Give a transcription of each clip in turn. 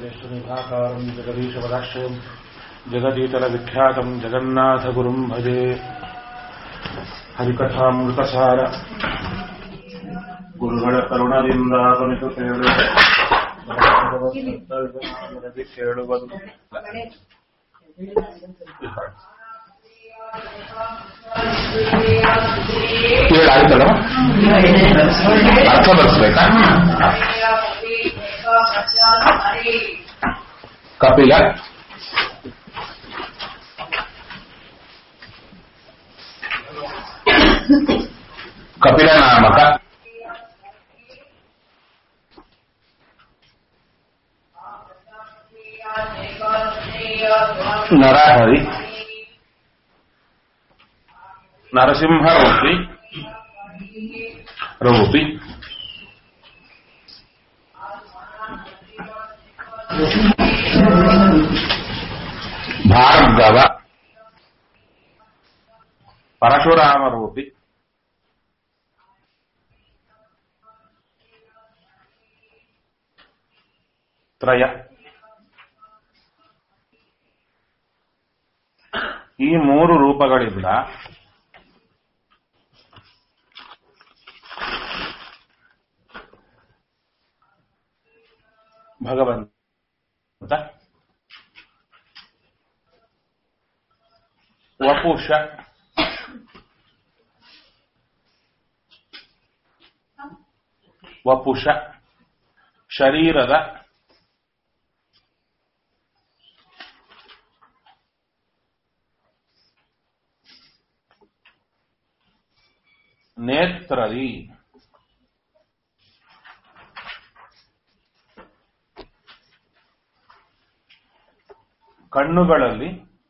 जगदेश्वनिभाकारम् जगदीशपदाश्रयम् जगदीतलविख्यातम् जगन्नाथगुरुम् भजे ಹರಿಕಥಾಮೃತಸಾರ ಗುರುಗಳ ಕರುಣದಿಂದ ಆಗಮಿತು ಕೇಳು ಭಗವದ್ಗೀತೆ ಕೇಳುವುದು ಏಳು ಆಯ್ತಲ್ಲ ಅರ್ಥ ಬರ್ಸ್ಬೇಕಾ ಕಪಿಲ ಕಪಿಲ ನಾಮಕ ನರಹರಿ ನರಸಿಂಹ ರೂಪಿ ರೂಪಿ ಭಾರ್ಗವ ಪರಶುರಾಮ ರೂಪಿ ತ್ರಯ ಈ ಮೂರು ರೂಪಗಳಿಂದ ಭಗವಂತ ವಪುಷ ವಪುಷ ಶರೀರದ ನೇತ್ರರಿ ಕಣ್ಣುಗಳಲ್ಲಿ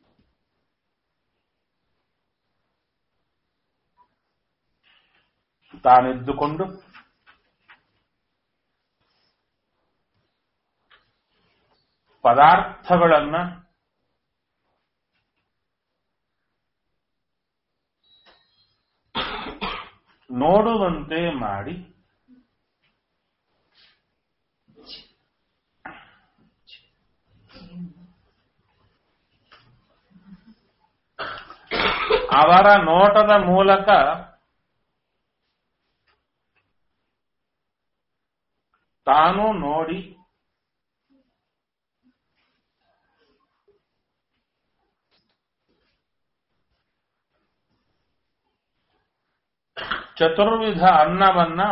ತಾನಿದ್ದುಕೊಂಡು ಪದಾರ್ಥಗಳನ್ನ ನೋಡುವಂತೆ ಮಾಡಿ ಅವರ ನೋಟದ ಮೂಲಕ ತಾನು ನೋಡಿ ಚತುರ್ವಿಧ ಅನ್ನವನ್ನ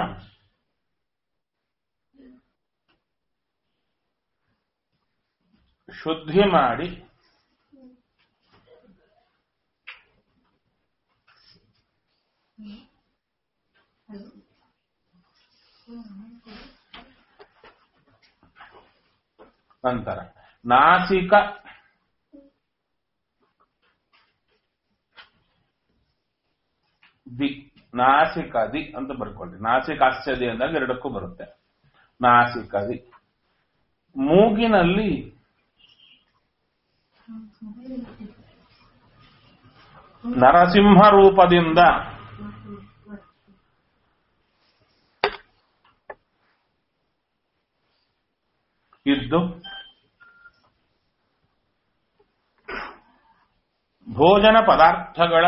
ಶುದ್ಧಿ ಮಾಡಿ ನಂತರ ನಾಸಿಕ ದಿ ನಾಸಿಕದಿ ಅಂತ ಬರ್ಕೊಳ್ಳಿ ನಾಸಿಕಾಶ್ಚದಿ ಅಂದಾಗ ಎರಡಕ್ಕೂ ಬರುತ್ತೆ ನಾಸಿಕದಿ ಮೂಗಿನಲ್ಲಿ ನರಸಿಂಹ ರೂಪದಿಂದ ಇದ್ದು ಭೋಜನ ಪದಾರ್ಥಗಳ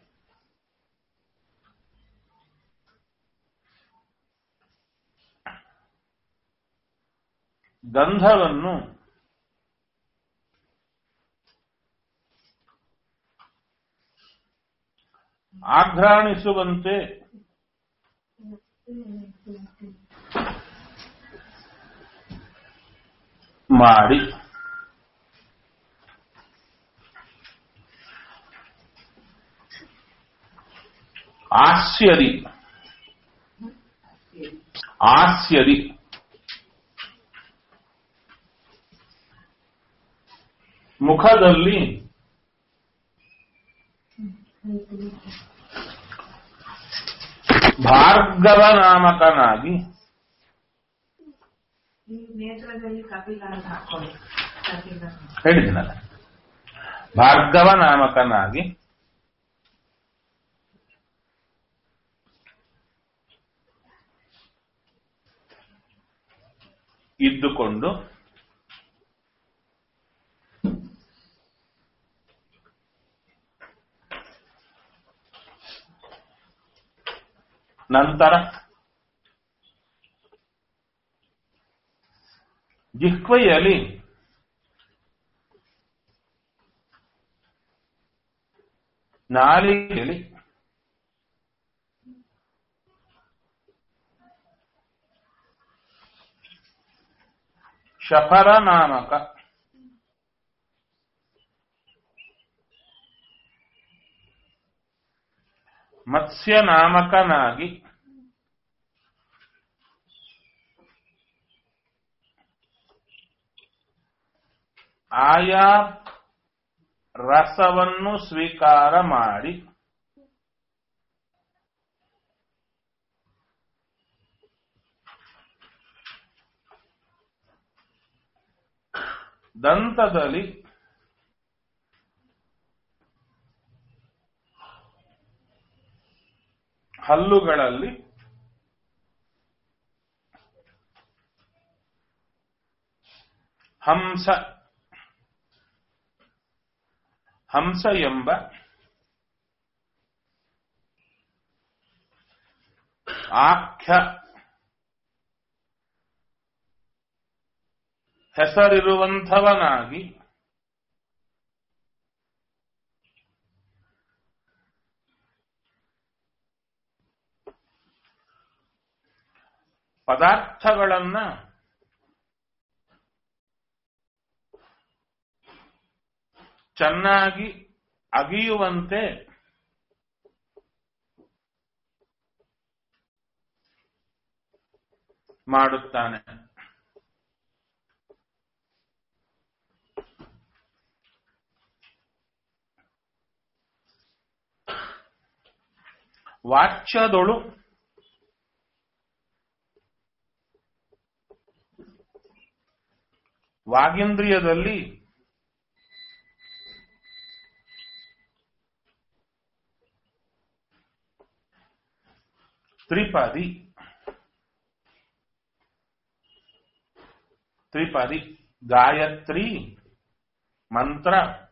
ಗಂಧವನ್ನು ಆಘ್ರಾಣಿಸುವಂತೆ ಮಾಡಿ ಆಸ್ಯದಿ ಆಸ್ಯದಿ ಮುಖದಲ್ಲಿ ಭಾರ್ಗವ ನಾಮಕನಾಗಿ ಈ ನೇತ್ರದಲ್ಲಿ ಕಪಿಲ ಅಂತ ಹಾಕೊಳ್ಳಿ ಕಪಿಲ ಹೇಳಿದ್ದೀನಲ್ಲ ಭಾರ್ಗವ ನಾಮಕನಾಗಿ ಇದ್ದುಕೊಂಡು ನಂತರ ಜಿಹ್ವೆಯಲ್ಲಿ ನಾಲಿಗೆಯಲ್ಲಿ ಶಫರ ನಾಮಕ ಮತ್ಸ್ಯ ನಾಮಕನಾಗಿ ಆಯಾ ರಸವನ್ನು ಸ್ವೀಕಾರ ಮಾಡಿ ದಂತದಲ್ಲಿ ಹಲ್ಲುಗಳಲ್ಲಿ ಹಂಸ ಹಂಸ ಎಂಬ ಆಖ್ಯ ಹೆಸರಿರುವಂಥವನಾಗಿ ಪದಾರ್ಥಗಳನ್ನ ಚೆನ್ನಾಗಿ ಅಗಿಯುವಂತೆ ಮಾಡುತ್ತಾನೆ ವಾಚ್ಯದೊಳು ವಾಗೇಂದ್ರಿಯದಲ್ಲಿ ತ್ರಿಪದಿ ತ್ರಿಪದಿ ಗಾಯತ್ರಿ ಮಂತ್ರ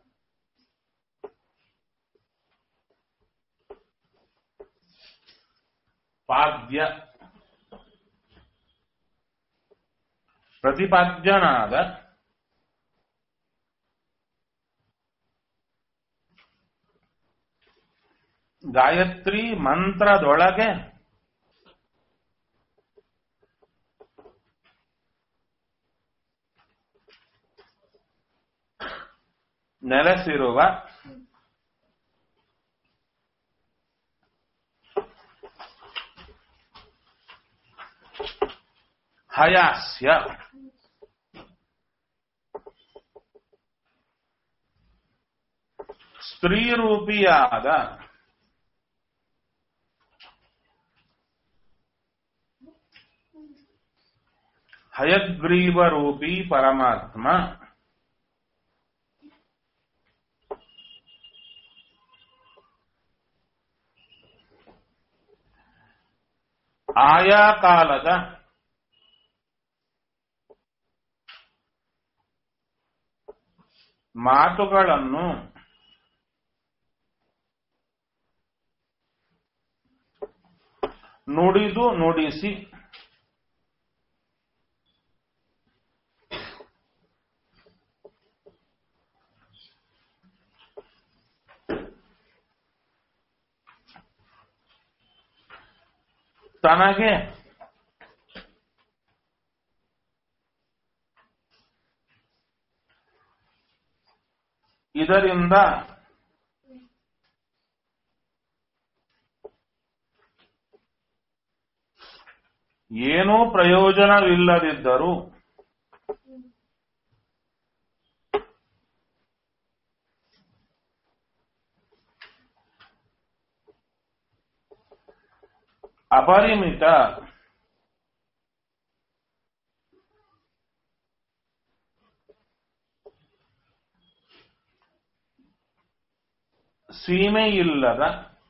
ಪಾದ್ಯ ಪ್ರತಿಪಾದ್ಯನಾದ ಗಾಯತ್ರಿ ಮಂತ್ರದೊಳಗೆ ನೆಲೆಸಿರುವ ಹಯಾಸ್ಯ ಸ್ತ್ರೀರೂಪಿಯಾದ ಹಯಗ್ರೀವ ರೂಪಿ ಪರಮಾತ್ಮ ಆಯಾ ಕಾಲದ ಮಾತುಗಳನ್ನು ನುಡಿದು ನುಡಿಸಿ ತನಗೆ ಇದರಿಂದ ಏನೂ ಪ್ರಯೋಜನವಿಲ್ಲದಿದ್ದರೂ ಅಪರಿಮಿತ ಸೀಮೆಯಿಲ್ಲದ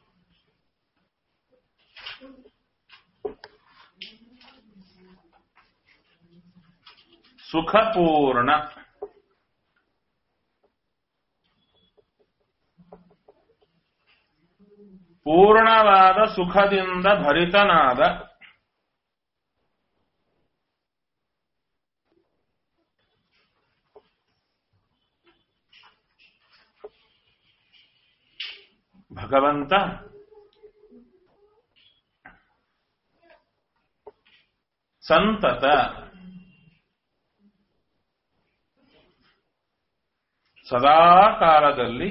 ಸುಖಪೂರ್ಣ ಪೂರ್ಣವಾದ ಸುಖದಿಂದ ಭರಿತನಾದ ಭಗವಂತ ಸಂತತ ಸದಾ ಕಾಲದಲ್ಲಿ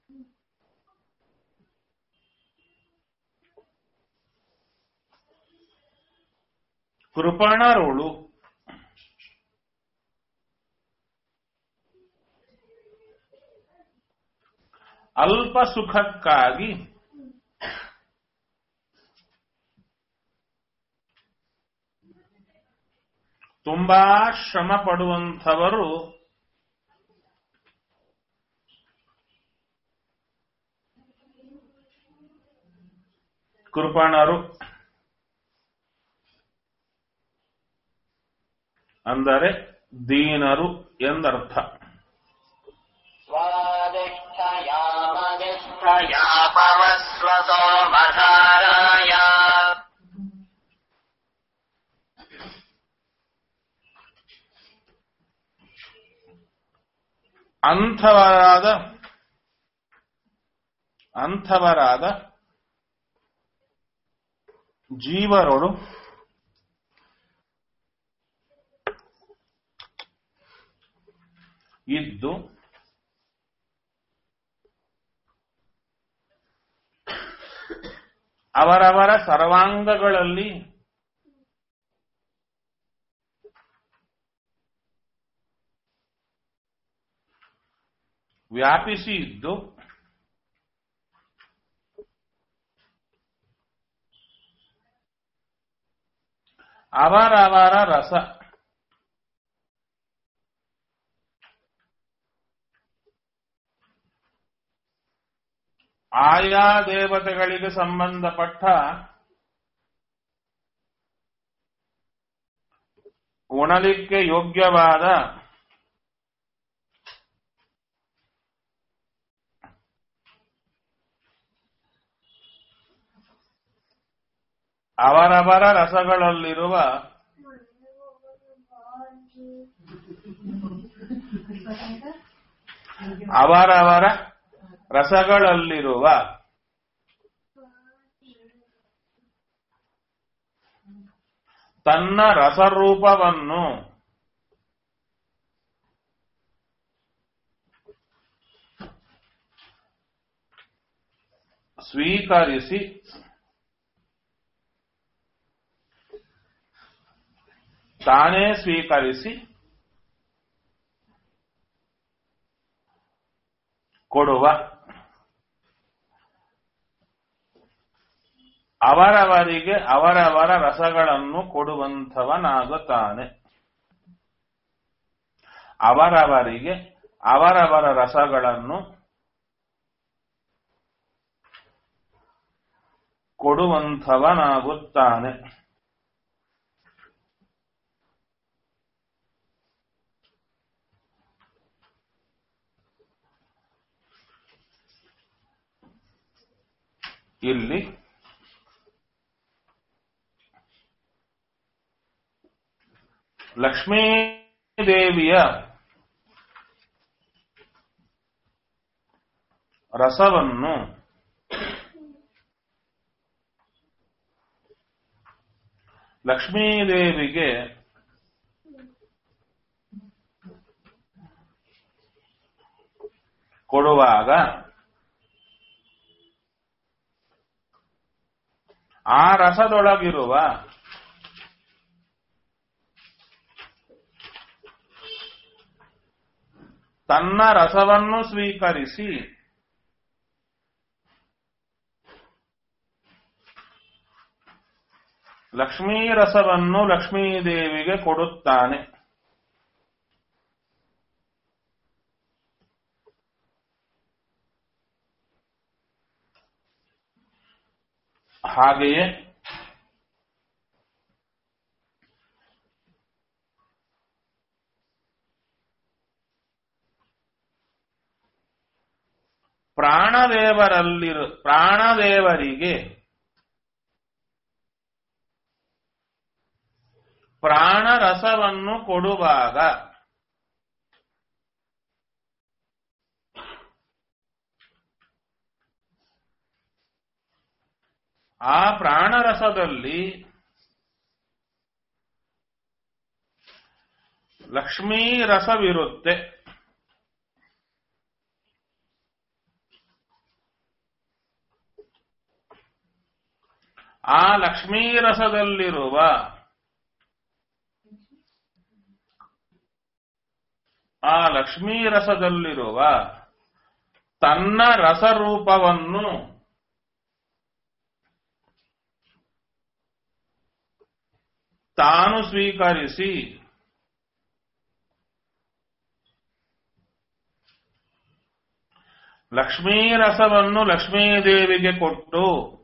ಕೃಪಣರುಳು ಅಲ್ಪ ಸುಖಕ್ಕಾಗಿ ತುಂಬಾ ಶ್ರಮ ಪಡುವಂಥವರು ಕೃಪಣರು ಅಂದರೆ ದೀನರು ಎಂದರ್ಥ स्वादिष्ठयामनिष्ठया पवस्वतो मधाराय ಅಂಥವರಾದ ಅಂಥವರಾದ ಜೀವರೊಳು ಇದ್ದು ಅವರವರ ಸರ್ವಾಂಗಗಳಲ್ಲಿ ವ್ಯಾಪಿಸಿ ಇದ್ದು ಅವರವರ ರಸ ಆಯಾ ದೇವತೆಗಳಿಗೆ ಸಂಬಂಧಪಟ್ಟ ಉಣಲಿಕ್ಕೆ ಯೋಗ್ಯವಾದ ಅವರವರ ರಸಗಳಲ್ಲಿರುವ ಅವರವರ ರಸಗಳಲ್ಲಿರುವ ತನ್ನ ರಸರೂಪವನ್ನು ಸ್ವೀಕರಿಸಿ ತಾನೇ ಸ್ವೀಕರಿಸಿ ಕೊಡುವ ಅವರವರಿಗೆ ಅವರವರ ರಸಗಳನ್ನು ಕೊಡುವಂಥವನಾಗುತ್ತಾನೆ ಅವರವರಿಗೆ ಅವರವರ ರಸಗಳನ್ನು ಕೊಡುವಂಥವನಾಗುತ್ತಾನೆ ಇಲ್ಲಿ ಲಕ್ಷ್ಮೀದೇವಿಯ ರಸವನ್ನು ಲಕ್ಷ್ಮೀದೇವಿಗೆ ಕೊಡುವಾಗ ಆ ರಸದೊಳಗಿರುವ ತನ್ನ ರಸವನ್ನು ಸ್ವೀಕರಿಸಿ ಲಕ್ಷ್ಮೀ ರಸವನ್ನು ಲಕ್ಷ್ಮೀದೇವಿಗೆ ಕೊಡುತ್ತಾನೆ ಹಾಗೆಯೇ ಪ್ರಾಣದೇವರಲ್ಲಿರು ಪ್ರಾಣದೇವರಿಗೆ ಪ್ರಾಣರಸವನ್ನು ಕೊಡುವಾಗ ಆ ಪ್ರಾಣರಸದಲ್ಲಿ ಲಕ್ಷ್ಮೀ ರಸವಿರುತ್ತೆ ಆ ಲಕ್ಷ್ಮೀ ರಸದಲ್ಲಿರುವ ಆ ಲಕ್ಷ್ಮೀ ರಸದಲ್ಲಿರುವ ತನ್ನ ರಸರೂಪವನ್ನು ತಾನು ಸ್ವೀಕರಿಸಿ ಲಕ್ಷ್ಮೀ ರಸವನ್ನು ಲಕ್ಷ್ಮೀದೇವಿಗೆ ಕೊಟ್ಟು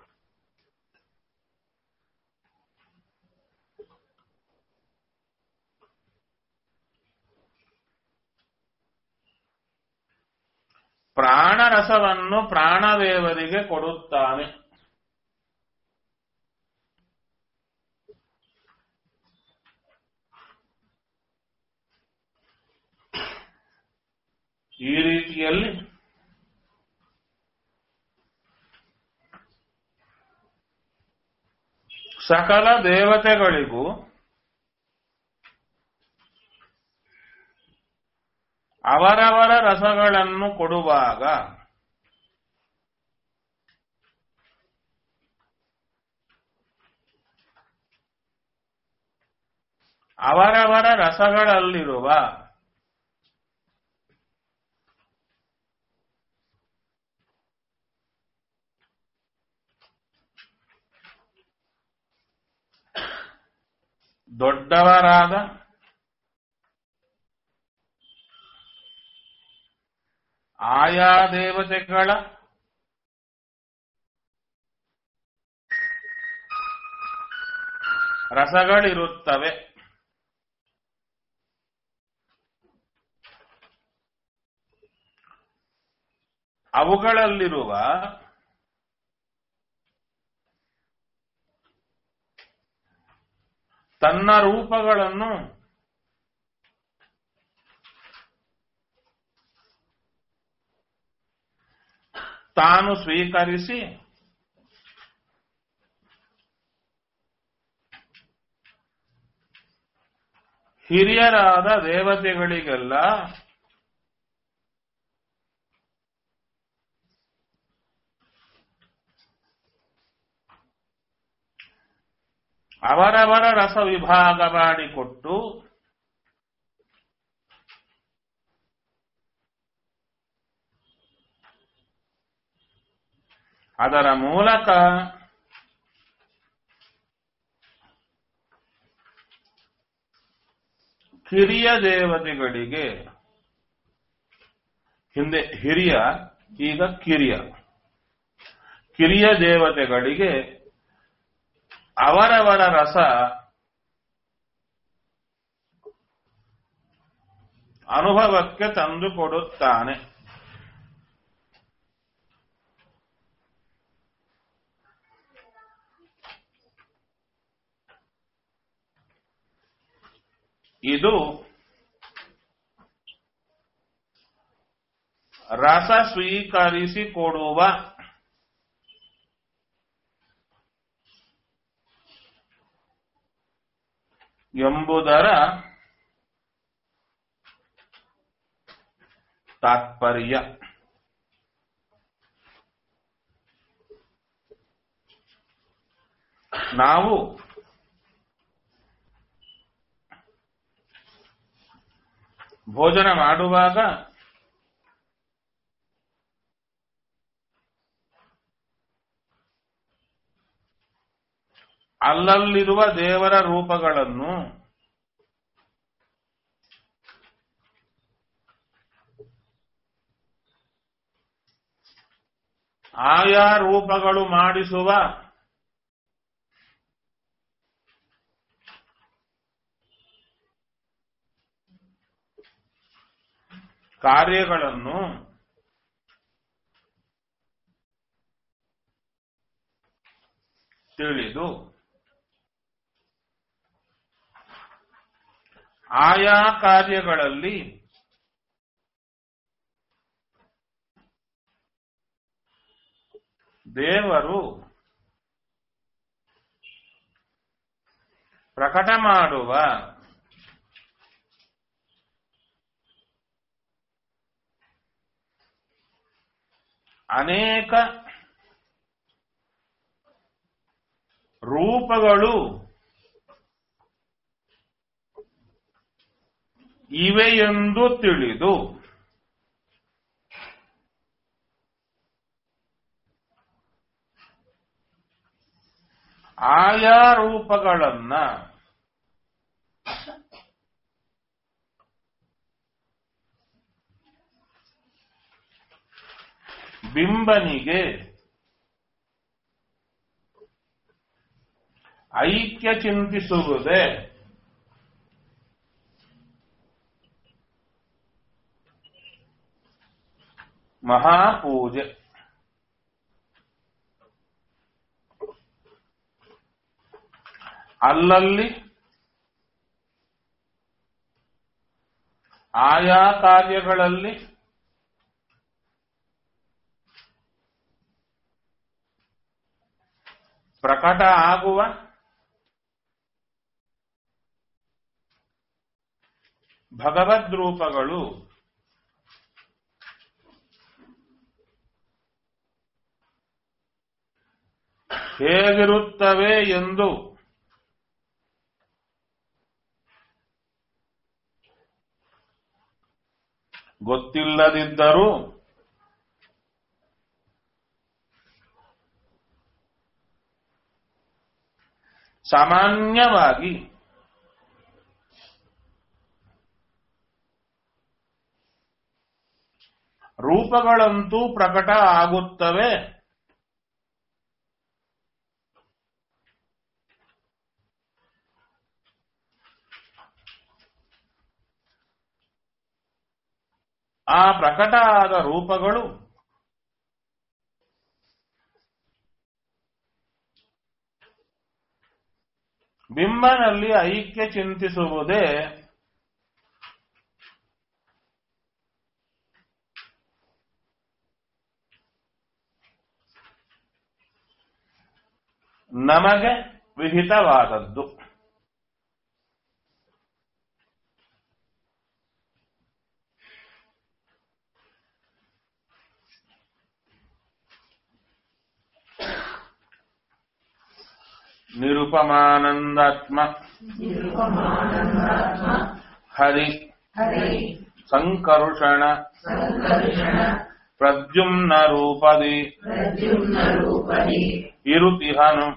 ಪ್ರಾಣರಸವನ್ನು ಪ್ರಾಣದೇವರಿಗೆ ಕೊಡುತ್ತಾನೆ ಈ ರೀತಿಯಲ್ಲಿ ಸಕಲ ದೇವತೆಗಳಿಗೂ ಅವರವರ ರಸಗಳನ್ನು ಕೊಡುವಾಗ ಅವರವರ ರಸಗಳಲ್ಲಿರುವ ದೊಡ್ಡವರಾದ ಆಯಾ ದೇವತೆಗಳ ರಸಗಳಿರುತ್ತವೆ ಅವುಗಳಲ್ಲಿರುವ ತನ್ನ ರೂಪಗಳನ್ನು ತಾನು ಸ್ವೀಕರಿಸಿ ಹಿರಿಯರಾದ ದೇವತೆಗಳಿಗೆಲ್ಲ ಅವರವರ ರಸ ವಿಭಾಗ ಮಾಡಿಕೊಟ್ಟು ಅದರ ಮೂಲಕ ಕಿರಿಯ ದೇವತೆಗಳಿಗೆ ಹಿಂದೆ ಹಿರಿಯ ಈಗ ಕಿರಿಯ ಕಿರಿಯ ದೇವತೆಗಳಿಗೆ ಅವರವರ ರಸ ಅನುಭವಕ್ಕೆ ತಂದುಕೊಡುತ್ತಾನೆ ಇದು ರಸ ಸ್ವೀಕರಿಸಿಕೊಡುವ ಎಂಬುದರ ತಾತ್ಪರ್ಯ ನಾವು ಭೋಜನ ಮಾಡುವಾಗ ಅಲ್ಲಲ್ಲಿರುವ ದೇವರ ರೂಪಗಳನ್ನು ಆಯಾ ರೂಪಗಳು ಮಾಡಿಸುವ ಕಾರ್ಯಗಳನ್ನು ತಿಳಿದು ಆಯಾ ಕಾರ್ಯಗಳಲ್ಲಿ ದೇವರು ಪ್ರಕಟ ಮಾಡುವ ಅನೇಕ ರೂಪಗಳು ಇವೆಯೆಂದು ತಿಳಿದು ಆಯಾ ರೂಪಗಳನ್ನ ಬಿಂಬನಿಗೆ ಐಕ್ಯ ಚಿಂತಿಸುವುದೇ ಮಹಾಪೂಜೆ ಅಲ್ಲಲ್ಲಿ ಆಯಾ ಕಾರ್ಯಗಳಲ್ಲಿ ಪ್ರಕಟ ಆಗುವ ಭಗವದ್ರೂಪಗಳು ಹೇಗಿರುತ್ತವೆ ಎಂದು ಗೊತ್ತಿಲ್ಲದಿದ್ದರೂ ಸಾಮಾನ್ಯವಾಗಿ ರೂಪಗಳಂತೂ ಪ್ರಕಟ ಆಗುತ್ತವೆ ಆ ಪ್ರಕಟ ಆದ ರೂಪಗಳು ಬಿಂಬನಲ್ಲಿ ಐಕ್ಯ ಚಿಂತಿಸುವುದೇ ನಮಗೆ ವಿಹಿತವಾದದ್ದು ನಿರುಪಮಾನಂದಾತ್ಮ ಹರಿ ಸಂಕರುಷಣ ಪ್ರದ್ಯುಮ್ನ ರೂಪದಿ ಇರುತಿಹನು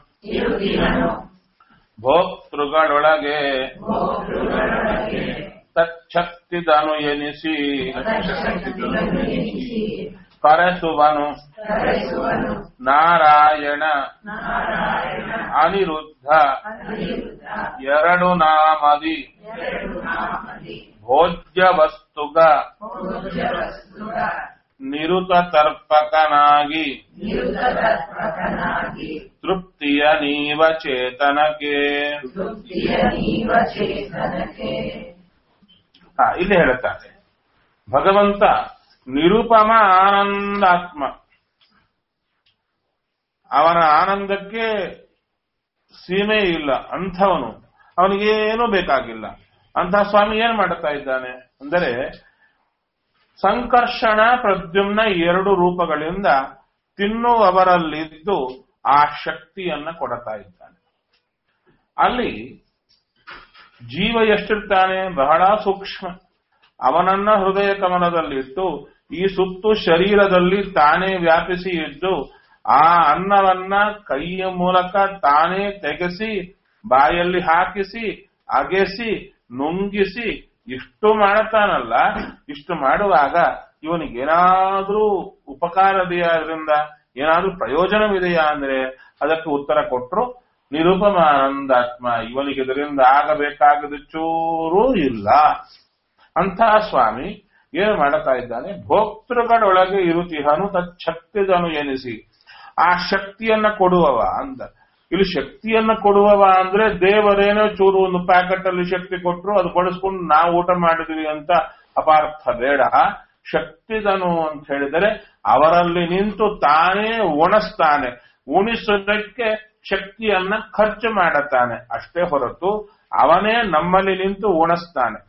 ಭೋಕ್ತೃಗಳೊಳಗೆ ತಚ್ಛಕ್ತಿದನು ಎನಿಸಿ ಕರೆಸುವನು ನಾರಾಯಣ ಅನಿರುದ್ಧ ಎರಡು ನಾಮದಿ ಭೋಜ್ಯ ವಸ್ತುಗ ನಿರುತ ತರ್ಪಕನಾಗಿ ತೃಪ್ತಿಯ ನೀವ ಚೇತನಕ್ಕೆ ಹಾ ಇಲ್ಲಿ ಹೇಳುತ್ತಾರೆ ಭಗವಂತ ನಿರುಪಮ ಆನಂದಾತ್ಮ ಅವನ ಆನಂದಕ್ಕೆ ಸೀಮೆ ಇಲ್ಲ ಅಂಥವನು ಅವನಿಗೇನೂ ಬೇಕಾಗಿಲ್ಲ ಅಂತಹ ಸ್ವಾಮಿ ಏನ್ ಮಾಡುತ್ತಾ ಇದ್ದಾನೆ ಅಂದರೆ ಸಂಕರ್ಷಣ ಪ್ರದ್ಯುಮ್ನ ಎರಡು ರೂಪಗಳಿಂದ ತಿನ್ನುವವರಲ್ಲಿದ್ದು ಆ ಶಕ್ತಿಯನ್ನ ಕೊಡ್ತಾ ಇದ್ದಾನೆ ಅಲ್ಲಿ ಜೀವ ಎಷ್ಟಿರ್ತಾನೆ ಬಹಳ ಸೂಕ್ಷ್ಮ ಅವನನ್ನ ಹೃದಯ ಕಮಲದಲ್ಲಿಟ್ಟು ಈ ಸುತ್ತು ಶರೀರದಲ್ಲಿ ತಾನೇ ವ್ಯಾಪಿಸಿ ಇದ್ದು ಆ ಅನ್ನವನ್ನ ಕೈಯ ಮೂಲಕ ತಾನೇ ತೆಗೆಸಿ ಬಾಯಲ್ಲಿ ಹಾಕಿಸಿ ಅಗೆಸಿ ನುಂಗಿಸಿ ಇಷ್ಟು ಮಾಡ್ತಾನಲ್ಲ ಇಷ್ಟು ಮಾಡುವಾಗ ಇವನಿಗೇನಾದ್ರೂ ಉಪಕಾರದೆಯಾ ಅದರಿಂದ ಏನಾದ್ರೂ ಪ್ರಯೋಜನವಿದೆಯಾ ಅಂದ್ರೆ ಅದಕ್ಕೆ ಉತ್ತರ ಕೊಟ್ಟರು ನಿರುಪಮಾನಂದಾತ್ಮ ಇವನಿಗೆ ಇದರಿಂದ ಆಗಬೇಕಾಗದ ಚೂರೂ ಇಲ್ಲ ಅಂತಹ ಸ್ವಾಮಿ ಏನು ಮಾಡುತ್ತಾ ಇದ್ದಾನೆ ಭೋಕ್ತೃಗಳೊಳಗೆ ಇರುತಿಹನು ತಚ್ಛಕ್ತಿದನು ಎನಿಸಿ ಆ ಶಕ್ತಿಯನ್ನ ಕೊಡುವವ ಅಂದ ಇಲ್ಲಿ ಶಕ್ತಿಯನ್ನ ಕೊಡುವವ ಅಂದ್ರೆ ದೇವರೇನೋ ಚೂರು ಒಂದು ಪ್ಯಾಕೆಟ್ ಅಲ್ಲಿ ಶಕ್ತಿ ಕೊಟ್ಟರು ಅದು ಬಳಸ್ಕೊಂಡು ನಾವು ಊಟ ಮಾಡಿದ್ವಿ ಅಂತ ಅಪಾರ್ಥ ಬೇಡ ಶಕ್ತಿದನು ಅಂತ ಹೇಳಿದರೆ ಅವರಲ್ಲಿ ನಿಂತು ತಾನೇ ಉಣಿಸ್ತಾನೆ ಉಣಿಸೋದಕ್ಕೆ ಶಕ್ತಿಯನ್ನ ಖರ್ಚು ಮಾಡುತ್ತಾನೆ ಅಷ್ಟೇ ಹೊರತು ಅವನೇ ನಮ್ಮಲ್ಲಿ ನಿಂತು ಉಣಿಸ್ತಾನೆ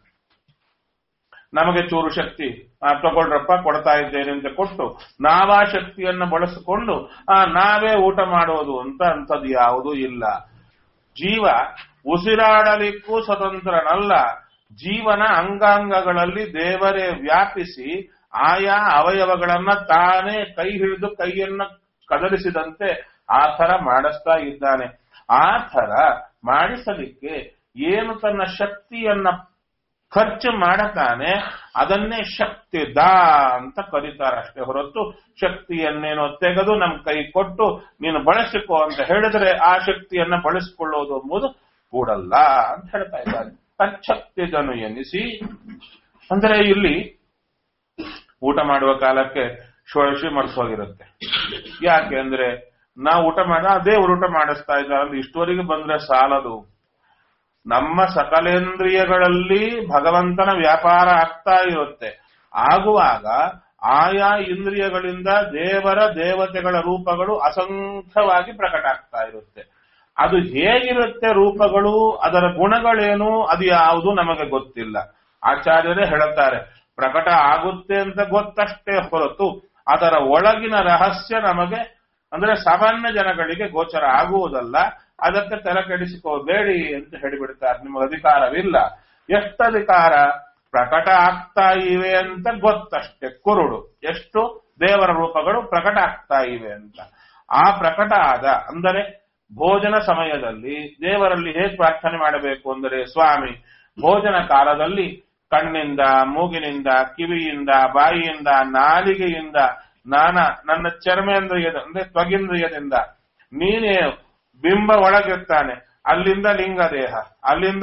ನಮಗೆ ಚೂರು ಶಕ್ತಿ ಆ, ತಗೊಳ್ರಪ್ಪ ಕೊಡ್ತಾ ಇದ್ದೇನೆ ಅಂತ ಕೊಟ್ಟು ನಾವಾ ಶಕ್ತಿಯನ್ನ ಬಳಸಿಕೊಂಡು ಆ, ನಾವೇ ಊಟ ಮಾಡೋದು ಅಂತ ಅಂಥದ್ದು ಯಾವುದೂ ಇಲ್ಲ ಜೀವ ಉಸಿರಾಡಲಿಕ್ಕೂ ಸ್ವತಂತ್ರನಲ್ಲ ಜೀವನ ಅಂಗಾಂಗಗಳಲ್ಲಿ ದೇವರೇ ವ್ಯಾಪಿಸಿ ಆಯಾ ಅವಯವಗಳನ್ನ ತಾನೇ ಕೈ ಹಿಡಿದು ಕೈಯನ್ನ ಕದಲಿಸಿದಂತೆ ಆ ಥರ ಮಾಡಿಸ್ತಾ ಇದ್ದಾನೆ ಆ ಥರ ಮಾಡಿಸಲಿಕ್ಕೆ ಏನು ತನ್ನ ಶಕ್ತಿಯನ್ನ ಖರ್ಚು ಮಾಡತಾನೆ ಅದನ್ನೇ ಶಕ್ತಿ ದಾ ಅಂತ ಕರೀತಾರೆ ಅಷ್ಟೇ ಹೊರತು ಶಕ್ತಿಯನ್ನೇನೋ ತೆಗೆದು ನಮ್ ಕೈ ಕೊಟ್ಟು ನೀನು ಬಳಸಿಕೋ ಅಂತ ಹೇಳಿದ್ರೆ ಆ ಶಕ್ತಿಯನ್ನ ಬಳಸಿಕೊಳ್ಳೋದು ಎಂಬುದು ಕೂಡಲ್ಲ ಅಂತ ಹೇಳ್ತಾ ಇದ್ದಾರೆ ತಚ್ಚಕ್ತಿದನು ಎನಿಸಿ ಅಂದ್ರೆ ಇಲ್ಲಿ ಊಟ ಮಾಡುವ ಕಾಲಕ್ಕೆ ಷೋಡಶಿ ಮರ್ಸೋಗಿರುತ್ತೆ ಯಾಕೆ ಅಂದ್ರೆ ನಾವು ಊಟ ಮಾಡ ದೇವರು ಊಟ ಮಾಡಿಸ್ತಾ ಇದ್ದಾರೆ ಇಷ್ಟುವರೆಗೆ ಬಂದ್ರೆ ಸಾಲದು ನಮ್ಮ ಸಕಲೇಂದ್ರಿಯಗಳಲ್ಲಿ ಭಗವಂತನ ವ್ಯಾಪಾರ ಆಗ್ತಾ ಇರುತ್ತೆ ಆಗುವಾಗ ಆಯಾ ಇಂದ್ರಿಯಗಳಿಂದ ದೇವರ ದೇವತೆಗಳ ರೂಪಗಳು ಅಸಂಖ್ಯವಾಗಿ ಪ್ರಕಟ ಆಗ್ತಾ ಇರುತ್ತೆ ಅದು ಹೇಗಿರುತ್ತೆ ರೂಪಗಳು ಅದರ ಗುಣಗಳೇನು ಅದು ಯಾವುದು ನಮಗೆ ಗೊತ್ತಿಲ್ಲ ಆಚಾರ್ಯರೇ ಹೇಳುತ್ತಾರೆ ಪ್ರಕಟ ಆಗುತ್ತೆ ಅಂತ ಗೊತ್ತಷ್ಟೇ ಹೊರತು ಅದರ ಒಳಗಿನ ರಹಸ್ಯ ನಮಗೆ ಅಂದ್ರೆ ಸಾಮಾನ್ಯ ಜನಗಳಿಗೆ ಗೋಚರ ಆಗುವುದಲ್ಲ ಅದಕ್ಕೆ ತಲೆ ಕೆಡಿಸಿಕೋಬೇಡಿ ಅಂತ ಹೇಳಿಬಿಡ್ತಾರೆ ನಿಮಗೆ ಅಧಿಕಾರವಿಲ್ಲ ಎಷ್ಟು ಅಧಿಕಾರ ಪ್ರಕಟ ಆಗ್ತಾ ಇವೆ ಅಂತ ಗೊತ್ತಷ್ಟೇ ಕುರುಡು ಎಷ್ಟು ದೇವರ ರೂಪಗಳು ಪ್ರಕಟ ಆಗ್ತಾ ಇವೆ ಅಂತ ಆ ಪ್ರಕಟ ಆದ ಅಂದರೆ ಭೋಜನ ಸಮಯದಲ್ಲಿ ದೇವರಲ್ಲಿ ಹೇಗೆ ಪ್ರಾರ್ಥನೆ ಮಾಡಬೇಕು ಅಂದರೆ ಸ್ವಾಮಿ ಭೋಜನ ಕಾಲದಲ್ಲಿ ಕಣ್ಣಿಂದ ಮೂಗಿನಿಂದ ಕಿವಿಯಿಂದ ಬಾಯಿಯಿಂದ ನಾಲಿಗೆಯಿಂದ ನಾನ ನನ್ನ ಚರ್ಮೇಂದ್ರಿಯದ ಅಂದ್ರೆ ತ್ವಗಿಂದ್ರಿಯದಿಂದ ನೀನೇ ಬಿಂಬ ಒಳಗಿರ್ತಾನೆ ಅಲ್ಲಿಂದ ಲಿಂಗ ದೇಹ ಅಲ್ಲಿಂದ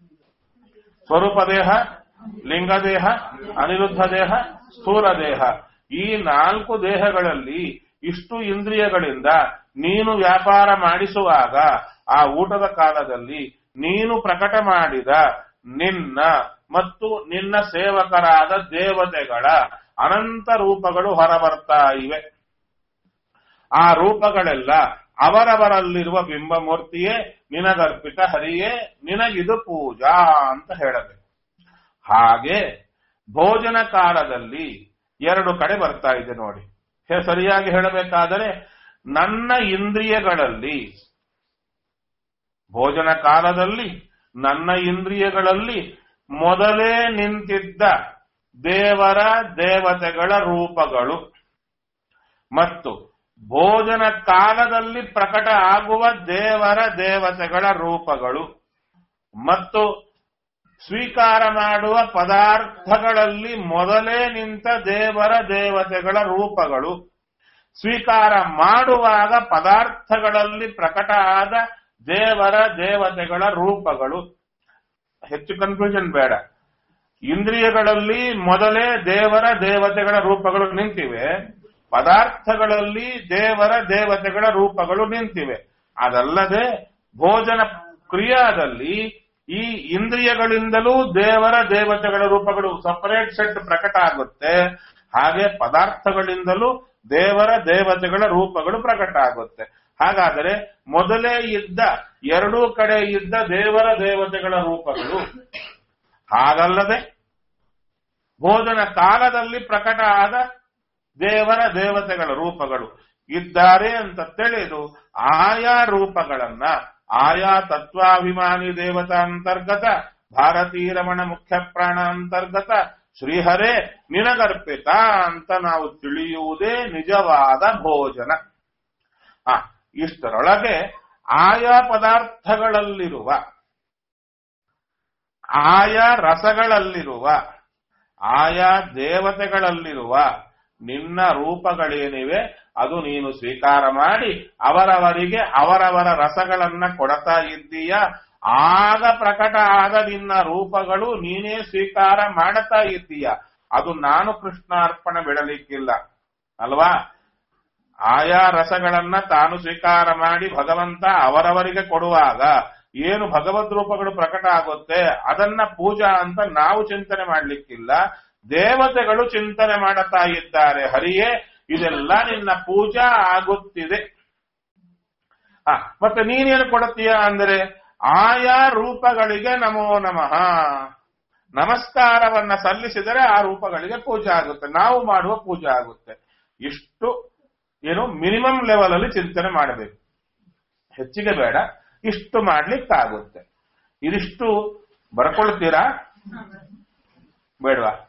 ಸ್ವರೂಪ ದೇಹ ಲಿಂಗ ದೇಹ ಅನಿರುದ್ಧ ದೇಹ ಸ್ಥೂಲ ದೇಹ ಈ ನಾಲ್ಕು ದೇಹಗಳಲ್ಲಿ ಇಷ್ಟು ಇಂದ್ರಿಯಗಳಿಂದ ನೀನು ವ್ಯಾಪಾರ ಮಾಡಿಸುವಾಗ ಆ ಊಟದ ಕಾಲದಲ್ಲಿ ನೀನು ಪ್ರಕಟ ಮಾಡಿದ ನಿನ್ನ ಮತ್ತು ನಿನ್ನ ಸೇವಕರಾದ ದೇವತೆಗಳ ಅನಂತ ರೂಪಗಳು ಹೊರಬರ್ತಾ ಇವೆ ಆ ರೂಪಗಳೆಲ್ಲ ಅವರವರಲ್ಲಿರುವ ಬಿಂಬಮೂರ್ತಿಯೇ ನಿನಗರ್ಪಿತ ಹರಿಯೇ ನಿನಗಿದು ಪೂಜಾ ಅಂತ ಹೇಳಬೇಕು ಹಾಗೆ ಭೋಜನ ಕಾಲದಲ್ಲಿ ಎರಡು ಕಡೆ ಬರ್ತಾ ಇದೆ ನೋಡಿ ಹೇ- ಸರಿಯಾಗಿ ಹೇಳಬೇಕಾದರೆ ನನ್ನ ಇಂದ್ರಿಯಗಳಲ್ಲಿ ಭೋಜನ ಕಾಲದಲ್ಲಿ ನನ್ನ ಇಂದ್ರಿಯಗಳಲ್ಲಿ ಮೊದಲೇ ನಿಂತಿದ್ದ ದೇವರ ದೇವತೆಗಳ ರೂಪಗಳು ಮತ್ತು ಭೋಜನ ಕಾಲದಲ್ಲಿ ಪ್ರಕಟ ಆಗುವ ದೇವರ ದೇವತೆಗಳ ರೂಪಗಳು ಮತ್ತು ಸ್ವೀಕಾರ ಮಾಡುವ ಪದಾರ್ಥಗಳಲ್ಲಿ ಮೊದಲೇ ನಿಂತ ದೇವರ ದೇವತೆಗಳ ರೂಪಗಳು ಸ್ವೀಕಾರ ಮಾಡುವಾಗ ಪದಾರ್ಥಗಳಲ್ಲಿ ಪ್ರಕಟ ಆದ ದೇವರ ದೇವತೆಗಳ ರೂಪಗಳು ಹೆಚ್ಚು ಕನ್ಫ್ಯೂಷನ್ ಬೇಡ ಇಂದ್ರಿಯಗಳಲ್ಲಿ ಮೊದಲೇ ದೇವರ ದೇವತೆಗಳ ರೂಪಗಳು ನಿಂತಿವೆ ಪದಾರ್ಥಗಳಲ್ಲಿ ದೇವರ ದೇವತೆಗಳ ರೂಪಗಳು ನಿಂತಿವೆ ಅದಲ್ಲದೆ ಭೋಜನ ಕ್ರಿಯಾದಲ್ಲಿ ಈ ಇಂದ್ರಿಯಗಳಿಂದಲೂ ದೇವರ ದೇವತೆಗಳ ರೂಪಗಳು ಸಪರೇಟ್ ಸೆಟ್ ಪ್ರಕಟ ಆಗುತ್ತೆ ಹಾಗೆ ಪದಾರ್ಥಗಳಿಂದಲೂ ದೇವರ ದೇವತೆಗಳ ರೂಪಗಳು ಪ್ರಕಟ ಆಗುತ್ತೆ ಹಾಗಾದರೆ ಮೊದಲೇ ಇದ್ದ ಎರಡೂ ಕಡೆ ಇದ್ದ ದೇವರ ದೇವತೆಗಳ ರೂಪಗಳು ಹಾಗಲ್ಲದೆ ಭೋಜನ ಕಾಲದಲ್ಲಿ ಪ್ರಕಟ ಆದ ದೇವರ ದೇವತೆಗಳ ರೂಪಗಳು ಇದ್ದಾರೆ ಅಂತ ತಿಳಿದು ಆಯಾ ರೂಪಗಳನ್ನ ಆಯಾ ತತ್ವಾಭಿಮಾನಿ ದೇವತಾ ಅಂತರ್ಗತ ಭಾರತೀಯ ರಮಣ ಮುಖ್ಯ ಪ್ರಾಣ ಅಂತರ್ಗತ ಶ್ರೀಹರೇ ನಿನಗರ್ಪಿತ ಅಂತ ನಾವು ತಿಳಿಯುವುದೇ ನಿಜವಾದ ಭೋಜನ ಆ ಇಷ್ಟರೊಳಗೆ ಆಯಾ ಪದಾರ್ಥಗಳಲ್ಲಿರುವ ಆಯಾ ರಸಗಳಲ್ಲಿರುವ ಆಯಾ ದೇವತೆಗಳಲ್ಲಿರುವ ನಿನ್ನ ರೂಪಗಳೇನಿವೆ ಅದು ನೀನು ಸ್ವೀಕಾರ ಮಾಡಿ ಅವರವರಿಗೆ ಅವರವರ ರಸಗಳನ್ನ ಕೊಡತಾ ಇದ್ದೀಯ ಆಗ ಪ್ರಕಟ ಆದ ನಿನ್ನ ರೂಪಗಳು ನೀನೇ ಸ್ವೀಕಾರ ಮಾಡತಾ ಇದ್ದೀಯ ಅದು ನಾನು ಕೃಷ್ಣಾರ್ಪಣೆ ಬಿಡಲಿಕ್ಕಿಲ್ಲ ಅಲ್ವಾ ಆಯಾ ರಸಗಳನ್ನ ತಾನು ಸ್ವೀಕಾರ ಮಾಡಿ ಭಗವಂತ ಅವರವರಿಗೆ ಕೊಡುವಾಗ ಏನು ಭಗವದ್ ರೂಪಗಳು ಪ್ರಕಟ ಆಗುತ್ತೆ ಅದನ್ನ ಪೂಜಾ ಅಂತ ನಾವು ಚಿಂತನೆ ಮಾಡ್ಲಿಕ್ಕಿಲ್ಲ ದೇವತೆಗಳು ಚಿಂತನೆ ಮಾಡುತ್ತಾ ಇದ್ದಾರೆ ಹರಿಯೇ ಇದೆಲ್ಲ ನಿನ್ನ ಪೂಜಾ ಆಗುತ್ತಿದೆ ಆ, ಮತ್ತೆ ನೀನೇನು ಕೊಡುತ್ತೀಯ ಅಂದರೆ ಆಯಾ ರೂಪಗಳಿಗೆ ನಮೋ ನಮಃ ನಮಸ್ಕಾರವನ್ನ ಸಲ್ಲಿಸಿದರೆ ಆ ರೂಪಗಳಿಗೆ ಪೂಜೆ ಆಗುತ್ತೆ ನಾವು ಮಾಡುವ ಪೂಜೆ ಆಗುತ್ತೆ ಇಷ್ಟು ಏನು ಮಿನಿಮಮ್ ಲೆವೆಲ್ ಅಲ್ಲಿ ಚಿಂತನೆ ಮಾಡಬೇಕು ಹೆಚ್ಚಿಗೆ ಬೇಡ ಇಷ್ಟು ಮಾಡ್ಲಿಕ್ಕಾಗುತ್ತೆ ಇದಿಷ್ಟು ಬರ್ಕೊಳ್ತೀರಾ ಬೇಡವಾ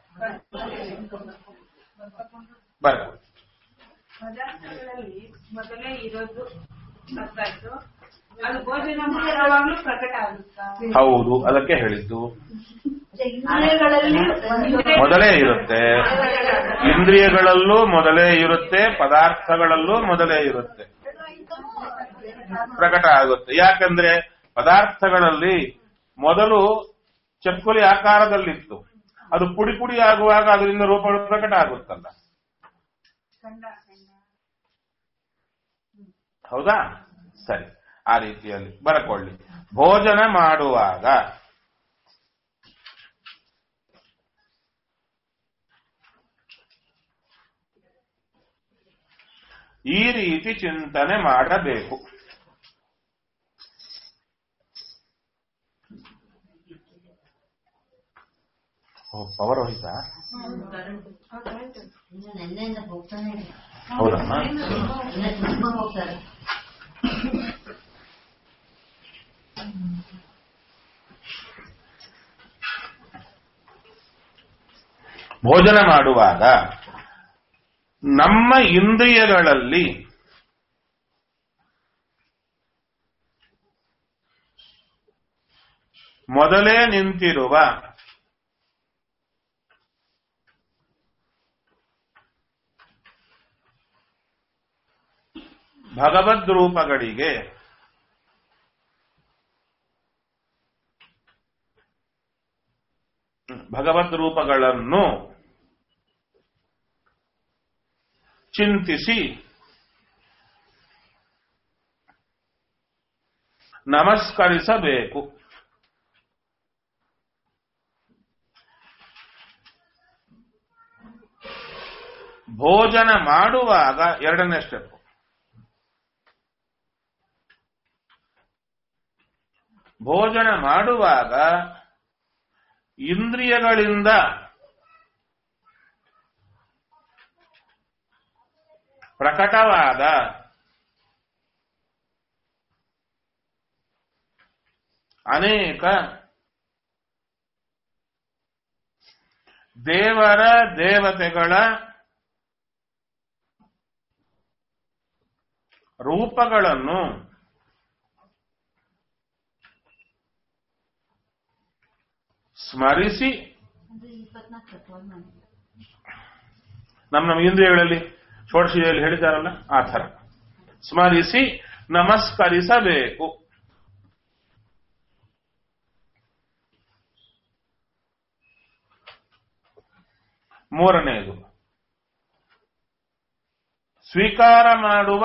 ಬರ್ಕೊಳ್ಳಿ ಪದಾರ್ಥಗಳಲ್ಲಿ ಮೊದಲೇ ಇರೋದು ಗೊತ್ತಾಯ್ತು ಅದು ಭೋಜನ ಮಾಡುವಾಗ್ಲೂ ಪ್ರಕಟ ಆಗುತ್ತಾ ಹೌದು ಅದಕ್ಕೆ ಹೇಳಿದ್ದು ಇಂದ್ರಿಯಗಳಲ್ಲಿ ಮೊದಲೇ ಇರುತ್ತೆ ಇಂದ್ರಿಯಗಳಲ್ಲೂ ಮೊದಲೇ ಇರುತ್ತೆ ಪದಾರ್ಥಗಳಲ್ಲೂ ಮೊದಲೇ ಇರುತ್ತೆ ಪ್ರಕಟ ಆಗುತ್ತೆ ಯಾಕಂದ್ರೆ ಪದಾರ್ಥಗಳಲ್ಲಿ ಮೊದಲು ಚಕ್ಕುಲಿ ಆಕಾರದಲ್ಲಿತ್ತು ಅದು ಪುಡಿ ಪುಡಿ ಆಗುವಾಗ ಅದರಿಂದ ರೂಪಗಳು ಪ್ರಕಟ ಆಗುತ್ತಲ್ಲ ಹೌದಾ ಸರಿ ಆ ರೀತಿಯಲ್ಲಿ ಬರಕೊಳ್ಳಿ ಭೋಜನ ಮಾಡುವಾಗ ಈ ರೀತಿ ಚಿಂತನೆ ಮಾಡಬೇಕು ಓ ಪವರ್ ಹೋಯ್ತಾ ಇನ್ನು ನಿನ್ನೆಯಿಂದ ಹೋಗ್ತಾನೆ ಇದೆ. ಹೌದಮ್ಮ ಇನ್ನು ತುಂಬಾ ಹೋಗ್ತಾರೆ ಭೋಜನ ಮಾಡುವಾಗ ನಮ್ಮ ಇಂದ್ರಿಯಗಳಲ್ಲಿ ಮೊದಲೇ ನಿಂತಿರುವ ಭಗವದ್ ರೂಪಗಳಿಗೆ ಭಗವದ್ ರೂಪಗಳನ್ನು ಚಿಂತಿಸಿ ನಮಸ್ಕರಿಸಬೇಕು ಭೋಜನ ಮಾಡುವಾಗ ಎರಡನೇ ಸ್ಟೆಪ್ ಭೋಜನ ಮಾಡುವಾಗ ಇಂದ್ರಿಯಗಳಿಂದ ಪ್ರಕಟವಾದ ಅನೇಕ ದೇವರ ದೇವತೆಗಳ ರೂಪಗಳನ್ನು ಸ್ಮರಿಸಿ ಅದು ಇಪ್ಪತ್ನಾಲ್ಕು ಫೋನ್ ಮಾಡಿ ನಮ್ಮ ನಮ್ಮ ಇಂದ್ರಿಯಗಳಲ್ಲಿ ಷೋಡಶಿಯಲ್ಲಿ ಹೇಳಿದಾರಲ್ಲ ಆ ಥರ ಸ್ಮರಿಸಿ ನಮಸ್ಕರಿಸಬೇಕು ಮೂರನೆಯದು ಸ್ವೀಕಾರ ಮಾಡುವ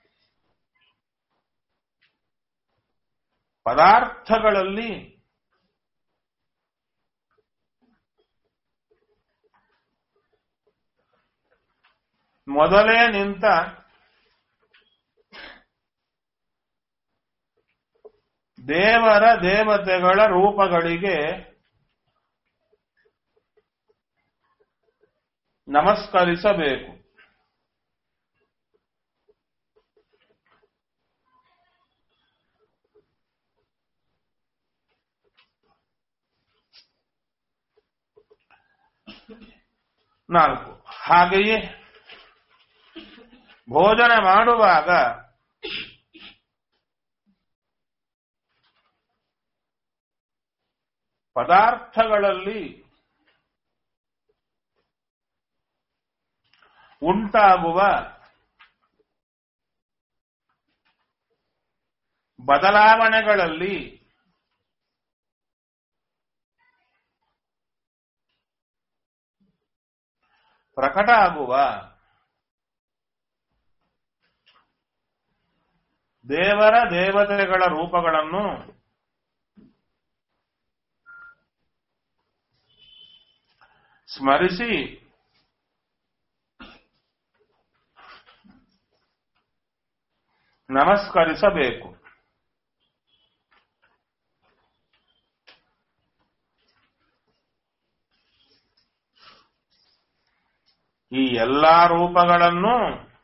ಪದಾರ್ಥಗಳಲ್ಲಿ ಮೊದಲೇ ನಿಂತ ದೇವರ ದೇವತೆಗಳ ರೂಪಗಳಿಗೆ ನಮಸ್ಕರಿಸಬೇಕು ನಾಲ್ಕು ಹಾಗೆಯೇ ಭೋಜನ ಮಾಡುವಾಗ ಪದಾರ್ಥಗಳಲ್ಲಿ ಉಂಟಾಗುವ ಬದಲಾವಣೆಗಳಲ್ಲಿ ಪ್ರಕಟ ಆಗುವ ದೇವರ ದೇವತೆಗಳ ರೂಪಗಳನ್ನು ಸ್ಮರಿಸಿ ನಮಸ್ಕರಿಸಬೇಕು ಈ ಎಲ್ಲಾ ರೂಪಗಳನ್ನು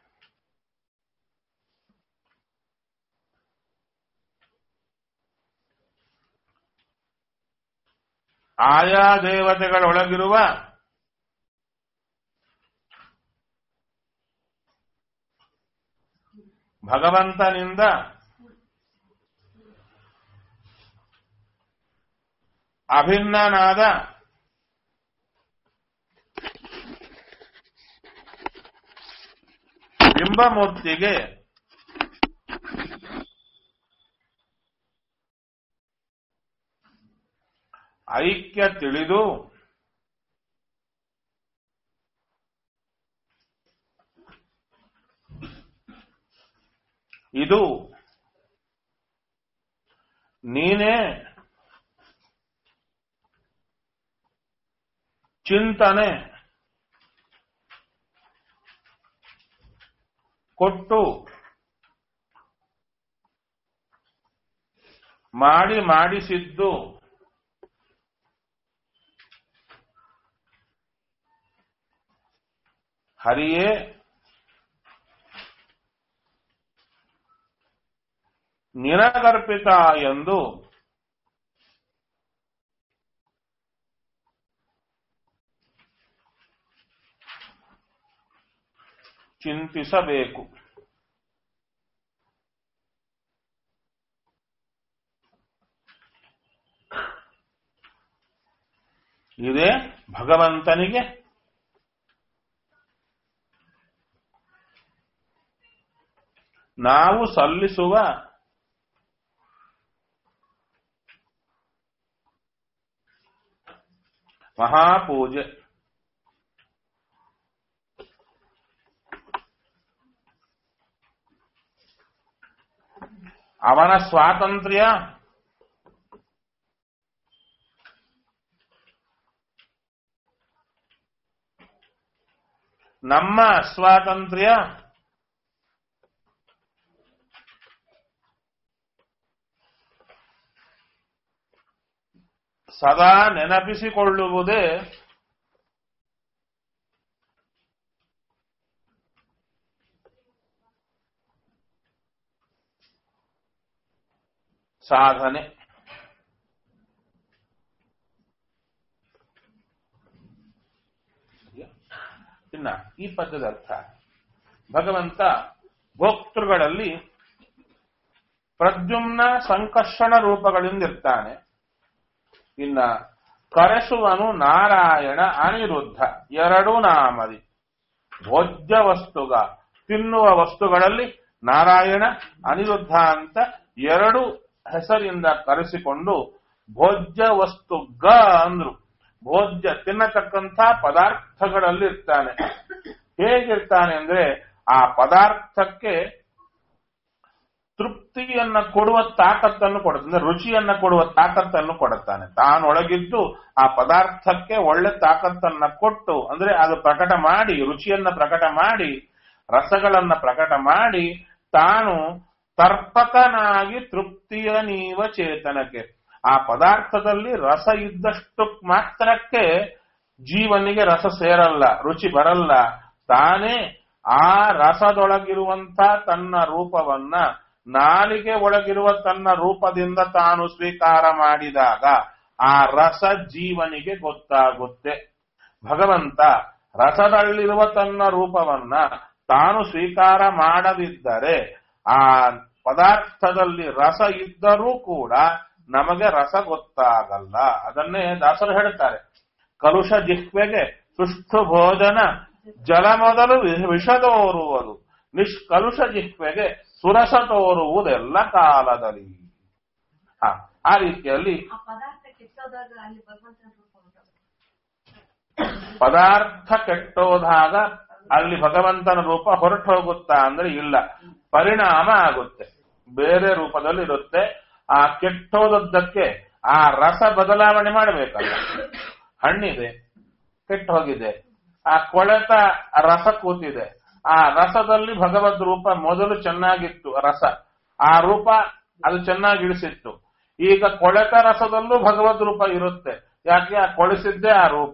ಆಯಾ ದೇವತೆಗಳೊಳಗಿರುವ ಭಗವಂತನಿಂದ ಅಭಿನ್ನನಾದ ಬಿಂಬಮೂರ್ತಿಗೆ ಐಕ್ಯ ತಿಳಿದು ಇದು ನೀನೇ ಚಿಂತನೆ ಕೊಟ್ಟು ಮಾಡಿ ಮಾಡಿಸಿದ್ದು ಹರಿಯೇ ನಿನಗರ್ಪಿತ ಎಂದು ಚಿಂತಿಸಬೇಕು ಇದೇ ಭಗವಂತನಿಗೆ ನಾವು ಸಲ್ಲಿಸುವ ಮಹಾಪೂಜೆ ಅವನ ಸ್ವಾತಂತ್ರ್ಯ ನಮ್ಮ ಸ್ವಾತಂತ್ರ್ಯ ಸದಾ ನೆನಪಿಸಿಕೊಳ್ಳುವುದೇ ಸಾಧನೆ ಇನ್ನ ಈ ಪದ್ಯದ ಅರ್ಥ ಭಗವಂತ ಭೋಕ್ತೃಗಳಲ್ಲಿ ಪ್ರದ್ಯುಮ್ನ ಸಂಕರ್ಷಣ ರೂಪಗಳಿಂದಿರ್ತಾನೆ ಇನ್ನ ಕರೆಸುವನು ನಾರಾಯಣ ಅನಿರುದ್ಧ ಎರಡೂ ನಾಮದಿ ಭೋಜ್ಯ ವಸ್ತುಗ ತಿನ್ನುವ ವಸ್ತುಗಳಲ್ಲಿ ನಾರಾಯಣ ಅನಿರುದ್ಧ ಅಂತ ಎರಡು ಹೆಸರಿಂದ ಕರೆಸಿಕೊಂಡು ಭೋಜ್ಯ ವಸ್ತು ಗ ಅಂದ್ರು ಭೋಜ್ಯ ತಿನ್ನತಕ್ಕಂಥ ಪದಾರ್ಥಗಳಲ್ಲಿ ಇರ್ತಾನೆ ಹೇಗಿರ್ತಾನೆ ಅಂದ್ರೆ ಆ ಪದಾರ್ಥಕ್ಕೆ ತೃಪ್ತಿಯನ್ನ ಕೊಡುವ ತಾಕತ್ತನ್ನು ಕೊಡುತ್ತೆ ಅಂದ್ರೆ ರುಚಿಯನ್ನ ಕೊಡುವ ತಾಕತ್ತನ್ನು ಕೊಡುತ್ತಾನೆ ತಾನೊಳಗಿದ್ದು ಆ ಪದಾರ್ಥಕ್ಕೆ ಒಳ್ಳೆ ತಾಕತ್ತನ್ನ ಕೊಟ್ಟು ಅಂದ್ರೆ ಅದು ಪ್ರಕಟ ಮಾಡಿ ರುಚಿಯನ್ನ ಪ್ರಕಟ ಮಾಡಿ ರಸಗಳನ್ನ ಪ್ರಕಟ ಮಾಡಿ ತಾನು ತರ್ಪಕನಾಗಿ ತೃಪ್ತಿಯ ನೀವ ಚೇತನಕ್ಕೆ ಆ ಪದಾರ್ಥದಲ್ಲಿ ರಸ ಇದ್ದಷ್ಟು ಮಾತ್ರಕ್ಕೆ ಜೀವನಿಗೆ ರಸ ಸೇರಲ್ಲ ರುಚಿ ಬರಲ್ಲ ತಾನೇ ಆ ರಸದೊಳಗಿರುವಂತ ತನ್ನ ರೂಪವನ್ನ ನಾಲಿಗೆ ಒಳಗಿರುವ ತನ್ನ ರೂಪದಿಂದ ತಾನು ಸ್ವೀಕಾರ ಮಾಡಿದಾಗ ಆ ರಸ ಜೀವನಿಗೆ ಗೊತ್ತಾಗುತ್ತೆ ಭಗವಂತ ರಸದಲ್ಲಿರುವ ತನ್ನ ರೂಪವನ್ನ ತಾನು ಸ್ವೀಕಾರ ಮಾಡದಿದ್ದರೆ ಆ ಪದಾರ್ಥದಲ್ಲಿ ರಸ ಇದ್ದರೂ ಕೂಡ ನಮಗೆ ರಸ ಗೊತ್ತಾಗಲ್ಲ ಅದನ್ನೇ ದಾಸರು ಹೇಳ್ತಾರೆ ಕಲುಷ ಜಿಹ್ವೆಗೆ ಸುಷ್ಠು ಭೋಜನ ಜಲ ಮೊದಲು ವಿ- ವಿಷ ತೋರುವುದು ನಿಷ್ಕಲುಷ ಜಿಹ್ವೆಗೆ ಸುರಸ ತೋರುವುದೆಲ್ಲ ಕಾಲದಲ್ಲಿ ಹ ಆ ರೀತಿಯಲ್ಲಿ ಆ ಪದಾರ್ಥ ಕೆಟ್ಟೋದಾಗ ಅಲ್ಲಿ ಭಗವಂತನ ರೂಪ ಉಂಟಾಗುತ್ತೆ ಪದಾರ್ಥ ಕೆಟ್ಟೋದಾಗ ಅಲ್ಲಿ ಭಗವಂತನ ರೂಪ ಹೊರಟು ಹೋಗುತ್ತಾ ಅಂದ್ರೆ ಇಲ್ಲ ಪರಿಣಾಮ ಆಗುತ್ತೆ ಬೇರೆ ರೂಪದಲ್ಲಿ ಇರುತ್ತೆ ಆ ಕೆಟ್ಟೋದದ್ದಕ್ಕೆ ಆ ರಸ ಬದಲಾವಣೆ ಮಾಡಬೇಕಲ್ಲ ಹಣ್ಣಿದೆ ಕೆಟ್ಟು ಹೋಗಿದೆ ಆ ಕೊಳೆತ ರಸ ಕೂತಿದೆ ಆ ರಸದಲ್ಲಿ ಭಗವದ್ ರೂಪ ಮೊದಲು ಚೆನ್ನಾಗಿತ್ತು ರಸ ಆ ರೂಪ ಅದು ಚೆನ್ನಾಗಿ ಇಳಿಸಿತ್ತು ಈಗ ಕೊಳೆತ ರಸದಲ್ಲೂ ಭಗವದ್ ರೂಪ ಇರುತ್ತೆ ಯಾಕೆ ಆ ಕೊಳಿಸಿದ್ದೇ ಆ ರೂಪ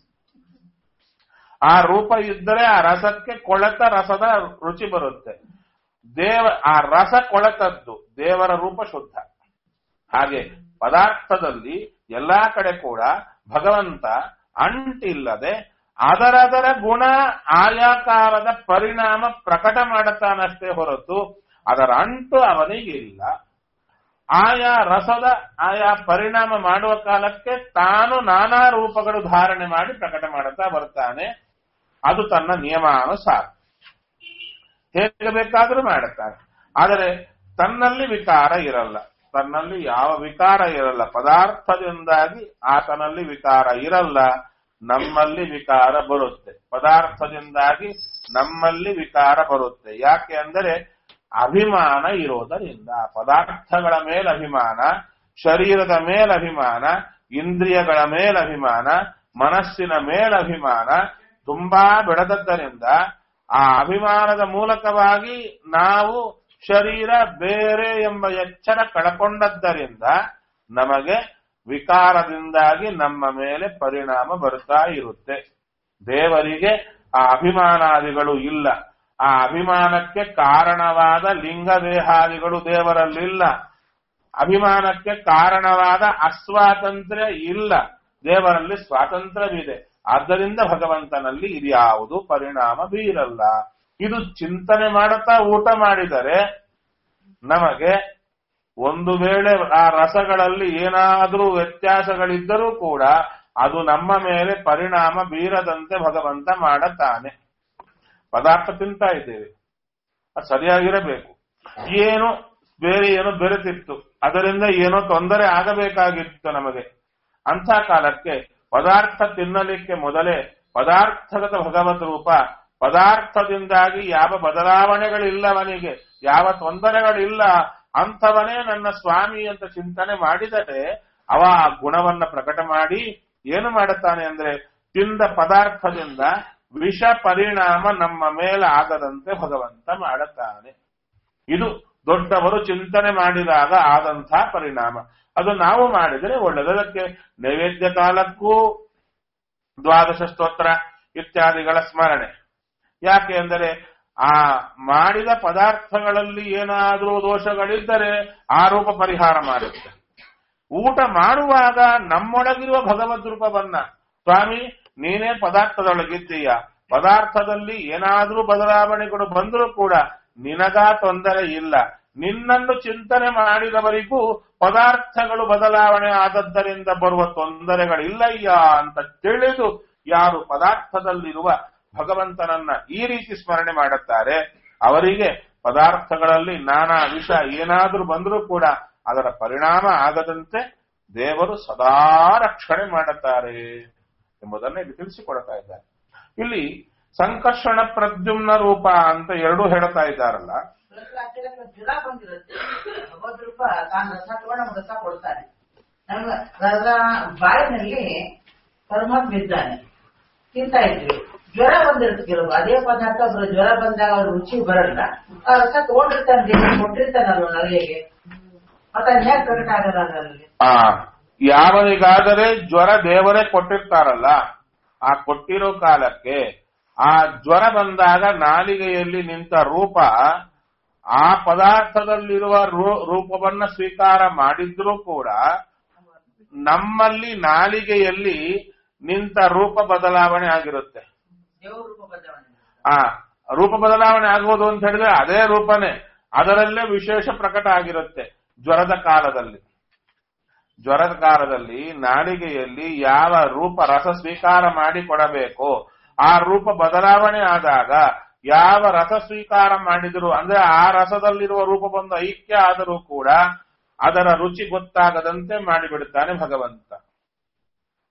ಆ ರೂಪ ಇದ್ದರೆ ಆ ರಸಕ್ಕೆ ಕೊಳೆತ ರಸದ ರುಚಿ ಬರುತ್ತೆ ದೇವ ಆ ರಸ ಕೊಳೆತದ್ದು ದೇವರ ರೂಪ ಶುದ್ಧ ಹಾಗೆ ಪದಾರ್ಥದಲ್ಲಿ ಎಲ್ಲಾ ಕಡೆ ಕೂಡ ಭಗವಂತ ಅಂಟಿಲ್ಲದೆ ಅದರದರ ಗುಣ ಆಯಾಕಾರದ ಪರಿಣಾಮ ಪ್ರಕಟ ಮಾಡುತ್ತಾನಷ್ಟೇ ಹೊರತು ಅದರ ಅಂಟು ಅವನಿಗಿಲ್ಲ ಆಯಾ ರಸದ ಆಯಾ ಪರಿಣಾಮ ಮಾಡುವ ಕಾಲಕ್ಕೆ ತಾನು ನಾನಾ ರೂಪಗಳು ಧಾರಣೆ ಮಾಡಿ ಪ್ರಕಟ ಮಾಡುತ್ತಾ ಬರ್ತಾನೆ ಅದು ತನ್ನ ನಿಯಮಾನುಸಾರ ಹೇಗೆ ಬೇಕಾದರೂ ಮಾಡುತ್ತಾನೆ ಆದರೆ ತನ್ನಲ್ಲಿ ವಿಕಾರ ಇರಲ್ಲ ತನ್ನಲ್ಲಿ ಯಾವ ವಿಕಾರ ಇರಲ್ಲ ಪದಾರ್ಥದಿಂದಾಗಿ ಆತನಲ್ಲಿ ವಿಕಾರ ಇರಲ್ಲ ನಮ್ಮಲ್ಲಿ ವಿಕಾರ ಬರುತ್ತೆ ಪದಾರ್ಥದಿಂದಾಗಿ ನಮ್ಮಲ್ಲಿ ವಿಕಾರ ಬರುತ್ತೆ ಯಾಕೆ ಅಂದರೆ ಅಭಿಮಾನ ಇರೋದರಿಂದ ಪದಾರ್ಥಗಳ ಮೇಲೆ ಅಭಿಮಾನ ಶರೀರದ ಮೇಲೆ ಅಭಿಮಾನ ಇಂದ್ರಿಯಗಳ ಮೇಲೆ ಅಭಿಮಾನ ಮನಸ್ಸಿನ ಮೇಲೆ ಅಭಿಮಾನ ತುಂಬಾ ಬೆಳೆದದ್ದರಿಂದ ಆ ಅಭಿಮಾನದ ಮೂಲಕವಾಗಿ ನಾವು ಶರೀರ ಬೇರೆ ಎಂಬ ಎಚ್ಚರ ಕಳಕೊಂಡದ್ದರಿಂದ ನಮಗೆ ವಿಕಾರದಿಂದಾಗಿ ನಮ್ಮ ಮೇಲೆ ಪರಿಣಾಮ ಬರ್ತಾ ಇರುತ್ತೆ ದೇವರಿಗೆ ಆ ಅಭಿಮಾನಾದಿಗಳು ಇಲ್ಲ ಆ ಅಭಿಮಾನಕ್ಕೆ ಕಾರಣವಾದ ಲಿಂಗದೇಹಾದಿಗಳು ದೇವರಲ್ಲಿಲ್ಲ ಅಭಿಮಾನಕ್ಕೆ ಕಾರಣವಾದ ಅಸ್ವಾತಂತ್ರ್ಯ ಇಲ್ಲ ದೇವರಲ್ಲಿ ಸ್ವಾತಂತ್ರ್ಯವಿದೆ ಆದ್ದರಿಂದ ಭಗವಂತನಲ್ಲಿ ಇದ್ಯಾವುದು ಪರಿಣಾಮ ಬೀರಲ್ಲ ಇದು ಚಿಂತನೆ ಮಾಡುತ್ತಾ ಊಟ ಮಾಡಿದರೆ ನಮಗೆ ಒಂದು ವೇಳೆ ಆ ರಸಗಳಲ್ಲಿ ಏನಾದರೂ ವ್ಯತ್ಯಾಸಗಳಿದ್ದರೂ ಕೂಡ ಅದು ನಮ್ಮ ಮೇಲೆ ಪರಿಣಾಮ ಬೀರದಂತೆ ಭಗವಂತ ಮಾಡುತ್ತಾನೆ ಪದಾರ್ಥ ತಿಂತಾ ಇದ್ದೇವೆ ಅದು ಸರಿಯಾಗಿರಬೇಕು ಏನು ಬೇರೆ ಏನೋ ಬೆರೆತಿತ್ತು ಅದರಿಂದ ಏನೋ ತೊಂದರೆ ಆಗಬೇಕಾಗಿತ್ತು ನಮಗೆ ಅಂಥ ಕಾಲಕ್ಕೆ ಪದಾರ್ಥ ತಿನ್ನಲಿಕ್ಕೆ ಮೊದಲೇ ಪದಾರ್ಥಗತ ಭಗವತ್ ರೂಪ ಪದಾರ್ಥದಿಂದಾಗಿ ಯಾವ ಬದಲಾವಣೆಗಳಿಲ್ಲವನಿಗೆ ಯಾವ ತೊಂದರೆಗಳಿಲ್ಲ ಅಂಥವನೇ ನನ್ನ ಸ್ವಾಮಿ ಅಂತ ಚಿಂತನೆ ಮಾಡಿದರೆ ಅವ ಆ ಗುಣವನ್ನ ಪ್ರಕಟ ಮಾಡಿ ಏನು ಮಾಡುತ್ತಾನೆ ಅಂದ್ರೆ ತಿಂದ ಪದಾರ್ಥದಿಂದ ವಿಷ ಪರಿಣಾಮ ನಮ್ಮ ಮೇಲೆ ಆಗದಂತೆ ಭಗವಂತ ಮಾಡುತ್ತಾನೆ ಇದು ದೊಡ್ಡವರು ಚಿಂತನೆ ಮಾಡಿದಾಗ ಆದಂತಹ ಪರಿಣಾಮ ಅದು ನಾವು ಮಾಡಿದರೆ ಒಳ್ಳೆಯದು ಅದಕ್ಕೆ ನೈವೇದ್ಯ ಕಾಲಕ್ಕೂ ದ್ವಾದಶ ಸ್ತೋತ್ರ ಇತ್ಯಾದಿಗಳ ಸ್ಮರಣೆ ಯಾಕೆ ಅಂದರೆ ಆ ಮಾಡಿದ ಪದಾರ್ಥಗಳಲ್ಲಿ ಏನಾದರೂ ದೋಷಗಳಿದ್ದರೆ ಆ ರೂಪ ಪರಿಹಾರ ಮಾಡುತ್ತೆ ಊಟ ಮಾಡುವಾಗ ನಮ್ಮೊಳಗಿರುವ ಭಗವದ್ ರೂಪವನ್ನ ಸ್ವಾಮಿ ನೀನೇ ಪದಾರ್ಥದೊಳಗಿದ್ದೀಯ ಪದಾರ್ಥದಲ್ಲಿ ಏನಾದರೂ ಬದಲಾವಣೆಗಳು ಬಂದರೂ ಕೂಡ ನಿನಗ ತೊಂದರೆ ಇಲ್ಲ ನಿನ್ನನ್ನು ಚಿಂತನೆ ಮಾಡಿದವರಿಗೂ ಪದಾರ್ಥಗಳು ಬದಲಾವಣೆ ಆದದ್ದರಿಂದ ಬರುವ ತೊಂದರೆಗಳಿಲ್ಲಯ್ಯ ಅಂತ ತಿಳಿದು ಯಾರು ಪದಾರ್ಥದಲ್ಲಿರುವ ಭಗವಂತನನ್ನ ಈ ರೀತಿ ಸ್ಮರಣೆ ಮಾಡುತ್ತಾರೆ ಅವರಿಗೆ ಪದಾರ್ಥಗಳಲ್ಲಿ ನಾನಾ ವಿಷ ಏನಾದರೂ ಬಂದರೂ ಕೂಡ ಅದರ ಪರಿಣಾಮ ಆಗದಂತೆ ದೇವರು ಸದಾ ರಕ್ಷಣೆ ಮಾಡುತ್ತಾರೆ ಎಂಬುದನ್ನು ಇಲ್ಲಿ ತಿಳಿಸಿಕೊಡ್ತಾ ಇದ್ದಾರೆ ಇಲ್ಲಿ ಸಂಕರ್ಷಣ ಪ್ರದ್ಯುಮ್ನ ರೂಪ ಅಂತ ಎರಡೂ ಹೇಳ್ತಾ ಇದ್ದಾರಲ್ಲ ಜ್ವರ ಬಂದಿರುತ್ತೆ ಭಗವದ್ ರೂಪ ತಾನು ರಸ ತಗೊಂಡು ನಮ್ಗೆ ರಸ ಕೊಡ್ತಾನೆ ನಮ್ಗೆ ಅದರ ಬಾಯಿನಲ್ಲಿ ಪರಮಾತ್ಮ ಇದ್ದಾನೆ ತಿಂತಾ ಇದ್ವಿ ಜ್ವರ ಬಂದಿರುತ್ತೆ ಕೆಲವು ಅದೇ ಪದಾರ್ಥ ಬರೋ ಜ್ವರ ಬಂದಾಗ ಅವ್ರ ರುಚಿ ಬರಲ್ಲ ಆ ರಸ ತಗೊಂಡಿರ್ತಾನೆ ದೇವ್ರು ಕೊಟ್ಟಿರ್ತಾನಲ್ವ ನಲ್ಲಿಗೆ ಮತ್ತೆ ಅದ್ ಹೇಗೆ ಪ್ರಕಟ ಆಗಲ್ಲ ಅದರಲ್ಲಿ ಆ ಯಾವನಿಗಾದರೆ ಜ್ವರ ದೇವರೇ ಕೊಟ್ಟಿರ್ತಾರಲ್ಲ ಆ ಕೊಟ್ಟಿರೋ ಕಾಲಕ್ಕೆ ಆ ಜ್ವರ ಬಂದಾಗ ನಾಲಿಗೆಯಲ್ಲಿ ನಿಂತ ರೂಪ ಆ ಪದಾರ್ಥದಲ್ಲಿರುವ ರೂ- ರೂಪವನ್ನ ಸ್ವೀಕಾರ ಮಾಡಿದ್ರೂ ಕೂಡ ನಮ್ಮಲ್ಲಿ ನಾಲಿಗೆಯಲ್ಲಿ ನಿಂತ ರೂಪ ಬದಲಾವಣೆ ಆಗಿರುತ್ತೆ ದೇವ್ರ ರೂಪ ಬದಲಾವಣೆ ಆ ರೂಪ ಬದಲಾವಣೆ ಆಗುವುದು ಅಂತ ಹೇಳಿದ್ರೆ ಅದೇ ರೂಪನೇ ಅದರಲ್ಲೇ ವಿಶೇಷ ಪ್ರಕಟ ಆಗಿರುತ್ತೆ ಜ್ವರದ ಕಾಲದಲ್ಲಿ ಜ್ವರದ ಕಾಲದಲ್ಲಿ ನಾಲಿಗೆಯಲ್ಲಿ ಯಾವ ರೂಪ ರಸ ಸ್ವೀಕಾರ ಮಾಡಿ ಕೊಡಬೇಕು ಆ ರೂಪ ಬದಲಾವಣೆ ಆದಾಗ ಯಾವ ರಸ ಸ್ವೀಕಾರ ಮಾಡಿದ್ರು ಅಂದ್ರೆ ಆ ರಸದಲ್ಲಿರುವ ರೂಪ ಬಂದು ಐಕ್ಯ ಆದರೂ ಕೂಡ ಅದರ ರುಚಿ ಗೊತ್ತಾಗದಂತೆ ಮಾಡಿಬಿಡುತ್ತಾನೆ ಭಗವಂತ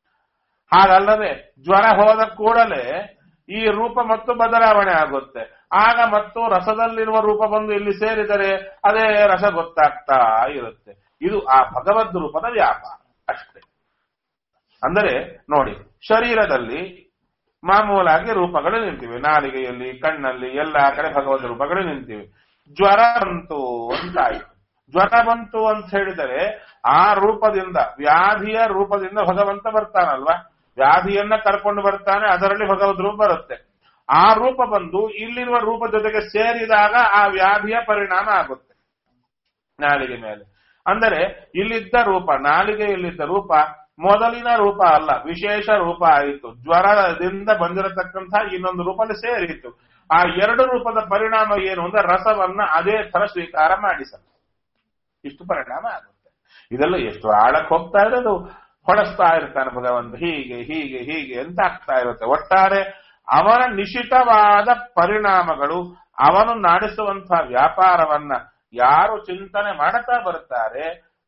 ಹಾಗಲ್ಲದೆ ಜ್ವರ ಹೋದ ಕೂಡಲೇ ಈ ರೂಪ ಮತ್ತು ಬದಲಾವಣೆ ಆಗುತ್ತೆ ಆಗ ಮತ್ತು ರಸದಲ್ಲಿರುವ ರೂಪ ಬಂದು ಇಲ್ಲಿ ಸೇರಿದರೆ ಅದೇ ರಸ ಗೊತ್ತಾಗ್ತಾ ಇರುತ್ತೆ ಇದು ಆ ಭಗವದ್ ರೂಪದ ವ್ಯಾಪಾರ ಅಷ್ಟೇ ಅಂದರೆ ನೋಡಿ ಶರೀರದಲ್ಲಿ ಮಾಮೂಲಾಗಿ ರೂಪಗಳು ನಿಂತಿವೆ ನಾಲಿಗೆಯಲ್ಲಿ ಕಣ್ಣಲ್ಲಿ ಎಲ್ಲ ಕಡೆ ಭಗವದ್ ರೂಪಗಳು ನಿಂತಿವೆ ಜ್ವರ ಬಂತು ಅಂತಾಯಿತು ಜ್ವರ ಬಂತು ಅಂತ ಹೇಳಿದರೆ ಆ ರೂಪದಿಂದ ವ್ಯಾಧಿಯ ರೂಪದಿಂದ ಭಗವಂತ ಬರ್ತಾನಲ್ವಾ ವ್ಯಾಧಿಯನ್ನ ಕರ್ಕೊಂಡು ಬರ್ತಾನೆ ಅದರಲ್ಲಿ ಭಗವದ್ ರೂಪ ಬರುತ್ತೆ ಆ ರೂಪ ಬಂದು ಇಲ್ಲಿರುವ ರೂಪ ಜೊತೆಗೆ ಸೇರಿದಾಗ ಆ ವ್ಯಾಧಿಯ ಪರಿಣಾಮ ಆಗುತ್ತೆ ನಾಲಿಗೆ ಮೇಲೆ ಅಂದರೆ ಇಲ್ಲಿದ್ದ ರೂಪ ನಾಲಿಗೆಯಲ್ಲಿದ್ದ ರೂಪ ಮೊದಲಿನ ರೂಪ ಅಲ್ಲ ವಿಶೇಷ ರೂಪ ಆಯಿತು ಜ್ವರದಿಂದ ಬಂದಿರತಕ್ಕಂತಹ ಇನ್ನೊಂದು ರೂಪದಲ್ಲಿ ಸೇರಿತು ಆ ಎರಡು ರೂಪದ ಪರಿಣಾಮ ಏನು ಅಂದ್ರೆ ರಸವನ್ನ ಅದೇ ತರ ಸ್ವೀಕಾರ ಮಾಡಿಸಲು ಇಷ್ಟು ಪರಿಣಾಮ ಆಗುತ್ತೆ ಇದೆಲ್ಲ ಎಷ್ಟು ಆಳಕ್ಕೆ ಹೋಗ್ತಾ ಇರೋದು ಹೊಡೆಸ್ತಾ ಇರ್ತಾನೆ ಭಗವಂತ ಹೀಗೆ ಹೀಗೆ ಹೀಗೆ ಅಂತ ಆಗ್ತಾ ಇರುತ್ತೆ ಒಟ್ಟಾರೆ ಅವನ ನಿಶಿತವಾದ ಪರಿಣಾಮಗಳು ಅವನು ನಡೆಸುವಂತಹ ವ್ಯಾಪಾರವನ್ನ ಯಾರು ಚಿಂತನೆ ಮಾಡುತ್ತಾ ಬರ್ತಾರೆ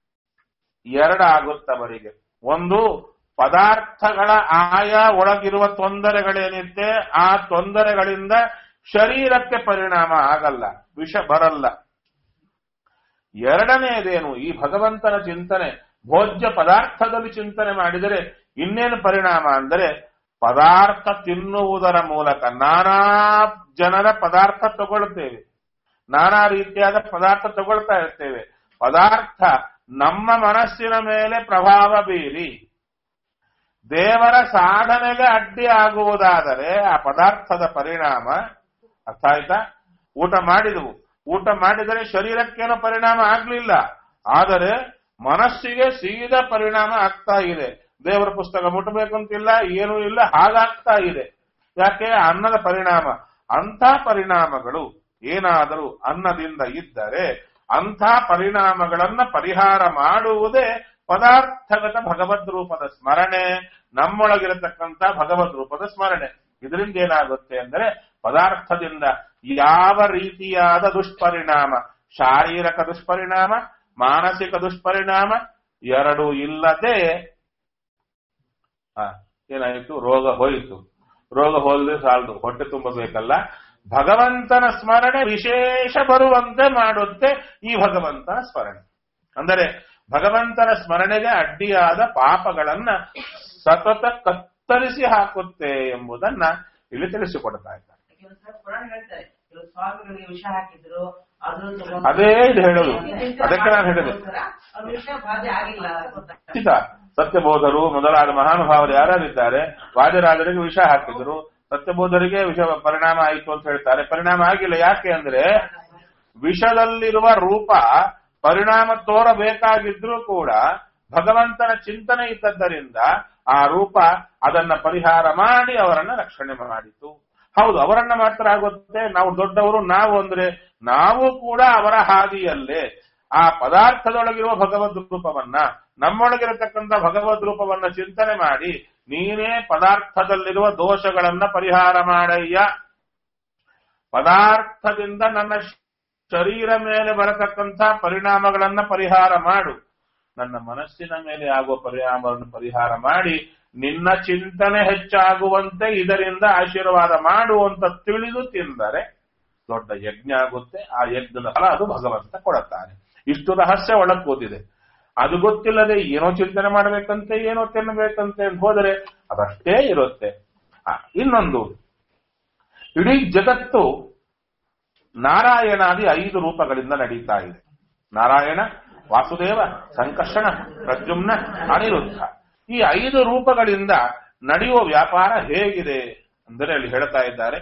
ಎರಡಾಗುತ್ತವರಿಗೆ ಒಂದು ಪದಾರ್ಥಗಳ ಆಯಾ ಒಳಗಿರುವ ತೊಂದರೆಗಳೇನಿದೆ ಆ ತೊಂದರೆಗಳಿಂದ ಶರೀರಕ್ಕೆ ಪರಿಣಾಮ ಆಗಲ್ಲ ವಿಷ ಬರಲ್ಲ ಎರಡನೆಯದೇನು ಈ ಭಗವಂತನ ಚಿಂತನೆ ಭೋಜ್ಯ ಪದಾರ್ಥದಲ್ಲಿ ಚಿಂತನೆ ಮಾಡಿದರೆ ಇನ್ನೇನು ಪರಿಣಾಮ ಅಂದರೆ ಪದಾರ್ಥ ತಿನ್ನುವುದರ ಮೂಲಕ ನಾನಾ ಜನರ ಪದಾರ್ಥ ತಗೊಳ್ತೇವೆ ನಾನಾ ರೀತಿಯಾದ ಪದಾರ್ಥ ತಗೊಳ್ತಾ ಇರ್ತೇವೆ ಪದಾರ್ಥ ನಮ್ಮ ಮನಸ್ಸಿನ ಮೇಲೆ ಪ್ರಭಾವ ಬೀರಿ ದೇವರ ಸಾಧನೆಗೆ ಅಡ್ಡಿ ಆಗುವುದಾದರೆ ಆ ಪದಾರ್ಥದ ಪರಿಣಾಮ ಅರ್ಥ ಆಯ್ತಾ ಊಟ ಮಾಡಿದವು ಊಟ ಮಾಡಿದರೆ ಶರೀರಕ್ಕೇನೋ ಪರಿಣಾಮ ಆಗ್ಲಿಲ್ಲ ಆದರೆ ಮನಸ್ಸಿಗೆ ಸೀದಾ ಪರಿಣಾಮ ಆಗ್ತಾ ಇದೆ ದೇವರ ಪುಸ್ತಕ ಮುಟ್ಟಬೇಕು ಅಂತಿಲ್ಲ ಏನೂ ಇಲ್ಲ ಹಾಗಾಗ್ತಾ ಇದೆ ಯಾಕೆ ಅನ್ನದ ಪರಿಣಾಮ ಅಂಥ ಪರಿಣಾಮಗಳು ಏನಾದರೂ ಅನ್ನದಿಂದ ಇದ್ದರೆ ಅಂಥ ಪರಿಣಾಮಗಳನ್ನ ಪರಿಹಾರ ಮಾಡುವುದೇ ಪದಾರ್ಥಗತ ಭಗವದ್ ರೂಪದ ಸ್ಮರಣೆ ನಮ್ಮೊಳಗಿರತಕ್ಕಂಥ ಭಗವದ್ ರೂಪದ ಸ್ಮರಣೆ ಇದರಿಂದ ಏನಾಗುತ್ತೆ ಅಂದರೆ ಪದಾರ್ಥದಿಂದ ಯಾವ ರೀತಿಯಾದ ದುಷ್ಪರಿಣಾಮ ಶಾರೀರಿಕ ದುಷ್ಪರಿಣಾಮ ಮಾನಸಿಕ ದುಷ್ಪರಿಣಾಮ ಎರಡೂ ಇಲ್ಲದೆ ಆ, ಏನಾಯಿತು ರೋಗ ಹೋಯಿತು ರೋಗ ಹೋದ್ರೆ ಸಾಲದು ಹೊಟ್ಟೆ ತುಂಬಬೇಕಲ್ಲ ಭಗವಂತನ ಸ್ಮರಣೆ ವಿಶೇಷ ಬರುವಂತೆ ಮಾಡುತ್ತೆ ಈ ಭಗವಂತನ ಸ್ಮರಣೆ ಅಂದರೆ ಭಗವಂತನ ಸ್ಮರಣೆಗೆ ಅಡ್ಡಿಯಾದ ಪಾಪಗಳನ್ನ ಸತತ ಕತ್ತರಿಸಿ ಹಾಕುತ್ತೆ ಎಂಬುದನ್ನ ಇಲ್ಲಿ ತಿಳಿಸಿಕೊಡ್ತಾ ಇದ್ದಾರೆ ಕೆಲವು ಸಲ ಪುರಾಣ ಹೇಳ್ತಾರೆ ಕೆಲವು ಸ್ವಾಮಿಗಳಿಗೆ ವಿಷ ಹಾಕಿದ್ರು ಅದ್ರ ತಗೊಂಡು- ಅದೇ ಇದು ಹೇಳೋದು ಅದಕ್ಕೆ ನಾನು ಹೇಳಿದೆ ಅವ್ರ ವಿಷ ಬಾಧೆ ಆಗಿಲ್ಲ ಅಂತ ಗೊತ್ತಾಗ್ತದೆ ಖಚಿತ ಸತ್ಯಬೋಧರು ಮೊದಲಾದ ಮಹಾನುಭಾವರು ಯಾರ್ಯಾರಿದ್ದಾರೆ ವಾದಿರಾಜರಿಗೆ ವಿಷ ಹಾಕಿದ್ರು ಸತ್ಯಬೋಧರಿಗೆ ವಿಷ ಪರಿಣಾಮ ಆಯಿತು ಅಂತ ಹೇಳ್ತಾರೆ ಪರಿಣಾಮ ಆಗಿಲ್ಲ ಯಾಕೆ ಅಂದ್ರೆ ವಿಷದಲ್ಲಿರುವ ರೂಪ ಪರಿಣಾಮ ತೋರಬೇಕಾಗಿದ್ರೂ ಕೂಡ ಭಗವಂತನ ಚಿಂತನೆ ಇದ್ದದ್ದರಿಂದ ಆ ರೂಪ ಅದನ್ನ ಪರಿಹಾರ ಮಾಡಿ ಅವರನ್ನ ರಕ್ಷಣೆ ಮಾಡಿತು ಹೌದು ಅವರನ್ನ ಮಾತ್ರ ಆಗುತ್ತೆ ನಾವು ದೊಡ್ಡವರು ನಾವು ಅಂದ್ರೆ ನಾವು ಕೂಡ ಅವರ ಹಾದಿಯಲ್ಲೇ ಆ ಪದಾರ್ಥದೊಳಗಿರುವ ಭಗವದ್ ರೂಪವನ್ನ ನಮ್ಮೊಳಗಿರತಕ್ಕಂಥ ಭಗವದ್ ರೂಪವನ್ನ ಚಿಂತನೆ ಮಾಡಿ ನೀನೇ ಪದಾರ್ಥದಲ್ಲಿರುವ ದೋಷಗಳನ್ನ ಪರಿಹಾರ ಮಾಡಯ್ಯ ಪದಾರ್ಥದಿಂದ ನನ್ನ ಶರೀರ ಮೇಲೆ ಬರತಕ್ಕಂಥ ಪರಿಣಾಮಗಳನ್ನ ಪರಿಹಾರ ಮಾಡು ನನ್ನ ಮನಸ್ಸಿನ ಮೇಲೆ ಆಗುವ ಪರಿಣಾಮವನ್ನು ಪರಿಹಾರ ಮಾಡಿ ನಿನ್ನ ಚಿಂತನೆ ಹೆಚ್ಚಾಗುವಂತೆ ಇದರಿಂದ ಆಶೀರ್ವಾದ ಮಾಡು ಅಂತ ತಿಳಿದು ತಿಂದರೆ ದೊಡ್ಡ ಯಜ್ಞ ಆಗುತ್ತೆ ಆ ಯಜ್ಞದ ಫಲ ಅದು ಭಗವಂತ ಕೊಡುತ್ತಾನೆ ಇಷ್ಟು ರಹಸ್ಯ ಒಳಗ್ ಕೂತಿದೆ ಅದು ಗೊತ್ತಿಲ್ಲದೆ ಏನೋ ಚಿಂತನೆ ಮಾಡಬೇಕಂತೆ ಏನೋ ತಿನ್ನಬೇಕಂತೆ ಅಂತ ಹೋದರೆ ಅದಷ್ಟೇ ಇರುತ್ತೆ ಆ, ಇನ್ನೊಂದು ಇಡೀ ಜಗತ್ತು ನಾರಾಯಣಾದಿ ಐದು ರೂಪಗಳಿಂದ ನಡೀತಾ ಇದೆ ನಾರಾಯಣ ವಾಸುದೇವ ಸಂಕರ್ಷಣ ಪ್ರದ್ಯುಮ್ನ ಅನಿರುದ್ಧ ಈ ಐದು ರೂಪಗಳಿಂದ ನಡೆಯುವ ವ್ಯಾಪಾರ ಹೇಗಿದೆ ಅಂದರೆ ಅಲ್ಲಿ ಹೇಳ್ತಾ ಇದ್ದಾರೆ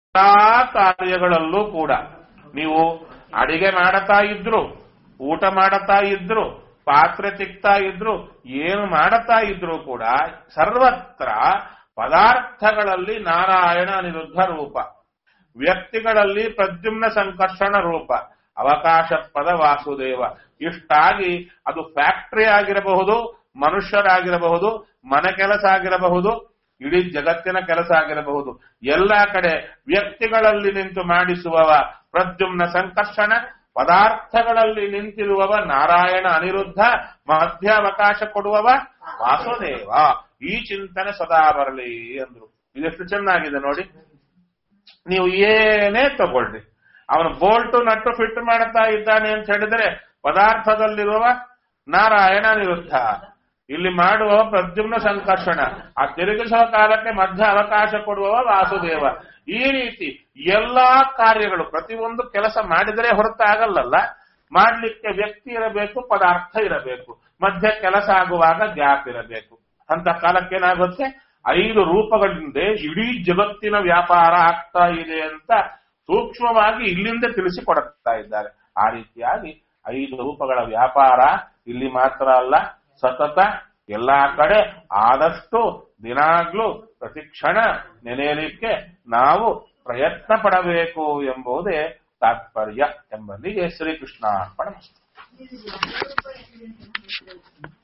ಎಲ್ಲಾ ಕಾರ್ಯಗಳಲ್ಲೂ ಕೂಡ ನೀವು ಅಡಿಗೆ ಮಾಡತಾ ಇದ್ರು ಊಟ ಮಾಡತಾ ಇದ್ರು ಪಾತ್ರೆ ತಿಕ್ತಾ ಇದ್ರು ಏನು ಮಾಡತಾ ಇದ್ರು ಕೂಡ ಸರ್ವತ್ರ ಪದಾರ್ಥಗಳಲ್ಲಿ ನಾರಾಯಣ ಅನಿರುದ್ಧ ರೂಪ ವ್ಯಕ್ತಿಗಳಲ್ಲಿ ಪ್ರದ್ಯುಮ್ನ ಸಂಕರ್ಷಣ ರೂಪ ಅವಕಾಶ ಪದ ವಾಸುದೇವ ಇಷ್ಟಾಗಿ ಅದು ಫ್ಯಾಕ್ಟರಿ ಆಗಿರಬಹುದು ಮನುಷ್ಯರಾಗಿರಬಹುದು ಮನೆ ಕೆಲಸ ಆಗಿರಬಹುದು ಇಡೀ ಜಗತ್ತಿನ ಕೆಲಸ ಆಗಿರಬಹುದು ಎಲ್ಲ ಕಡೆ ವ್ಯಕ್ತಿಗಳಲ್ಲಿ ನಿಂತು ಮಾಡಿಸುವವ ಪ್ರದ್ಯುಮ್ನ ಸಂಕರ್ಷಣ ಪದಾರ್ಥಗಳಲ್ಲಿ ನಿಂತಿರುವವ ನಾರಾಯಣ ಅನಿರುದ್ಧ ಮಧ್ಯಾವಕಾಶ ಕೊಡುವವ ವಾಸುದೇವ ಈ ಚಿಂತನೆ ಸದಾ ಬರಲಿ ಅಂದ್ರು ಇದೆಷ್ಟು ಚೆನ್ನಾಗಿದೆ ನೋಡಿ ನೀವು ಏನೇ ತಗೊಳ್ರಿ ಅವನು ಬೋಲ್ಟು ನಟ್ಟು ಫಿಟ್ ಮಾಡುತ್ತಾ ಇದ್ದಾನೆ ಅಂತ ಹೇಳಿದರೆ ಪದಾರ್ಥದಲ್ಲಿರುವ ನಾರಾಯಣ ನಿರುದ್ಧ ಇಲ್ಲಿ ಮಾಡುವ ಪ್ರದ್ಯುಮ್ನ ಸಂಕರ್ಷಣ ಆ ತಿರುಗಿಸುವ ಕಾಲಕ್ಕೆ ಮಧ್ಯ ಅವಕಾಶ ಕೊಡುವವ ವಾಸುದೇವ ಈ ರೀತಿ ಎಲ್ಲಾ ಕಾರ್ಯಗಳು ಪ್ರತಿಯೊಂದು ಕೆಲಸ ಮಾಡಿದರೆ ಹೊರತಾಗಲ್ಲಲ್ಲ ಮಾಡ್ಲಿಕ್ಕೆ ವ್ಯಕ್ತಿ ಇರಬೇಕು ಪದಾರ್ಥ ಇರಬೇಕು ಮಧ್ಯ ಕೆಲಸ ಆಗುವಾಗ ಗ್ಯಾಪ್ ಇರಬೇಕು ಅಂತ ಕಾಲಕ್ಕೆ ಏನಾಗುತ್ತೆ ಐದು ರೂಪಗಳಿಂದ ಇಡೀ ಜಗತ್ತಿನ ವ್ಯಾಪಾರ ಆಗ್ತಾ ಇದೆ ಅಂತ ಸೂಕ್ಷ್ಮವಾಗಿ ಇಲ್ಲಿಂದ ತಿಳಿಸಿಕೊಡುತ್ತಾ ಇದ್ದಾರೆ ಆ ರೀತಿಯಾಗಿ ಐದು ರೂಪಗಳ ವ್ಯಾಪಾರ ಇಲ್ಲಿ ಮಾತ್ರ ಅಲ್ಲ ಸತತ ಎಲ್ಲಾ ಕಡೆ ಆದಷ್ಟು ದಿನಾಗ್ಲೂ ಪ್ರತಿಕ್ಷಣ ನೆನೆಯಲಿಕ್ಕೆ ನಾವು ಪ್ರಯತ್ನ ಪಡಬೇಕು ಎಂಬುದೇ ತಾತ್ಪರ್ಯ ಎಂಬಲ್ಲಿಗೆ ಶ್ರೀಕೃಷ್ಣ ಅರ್ಪಣ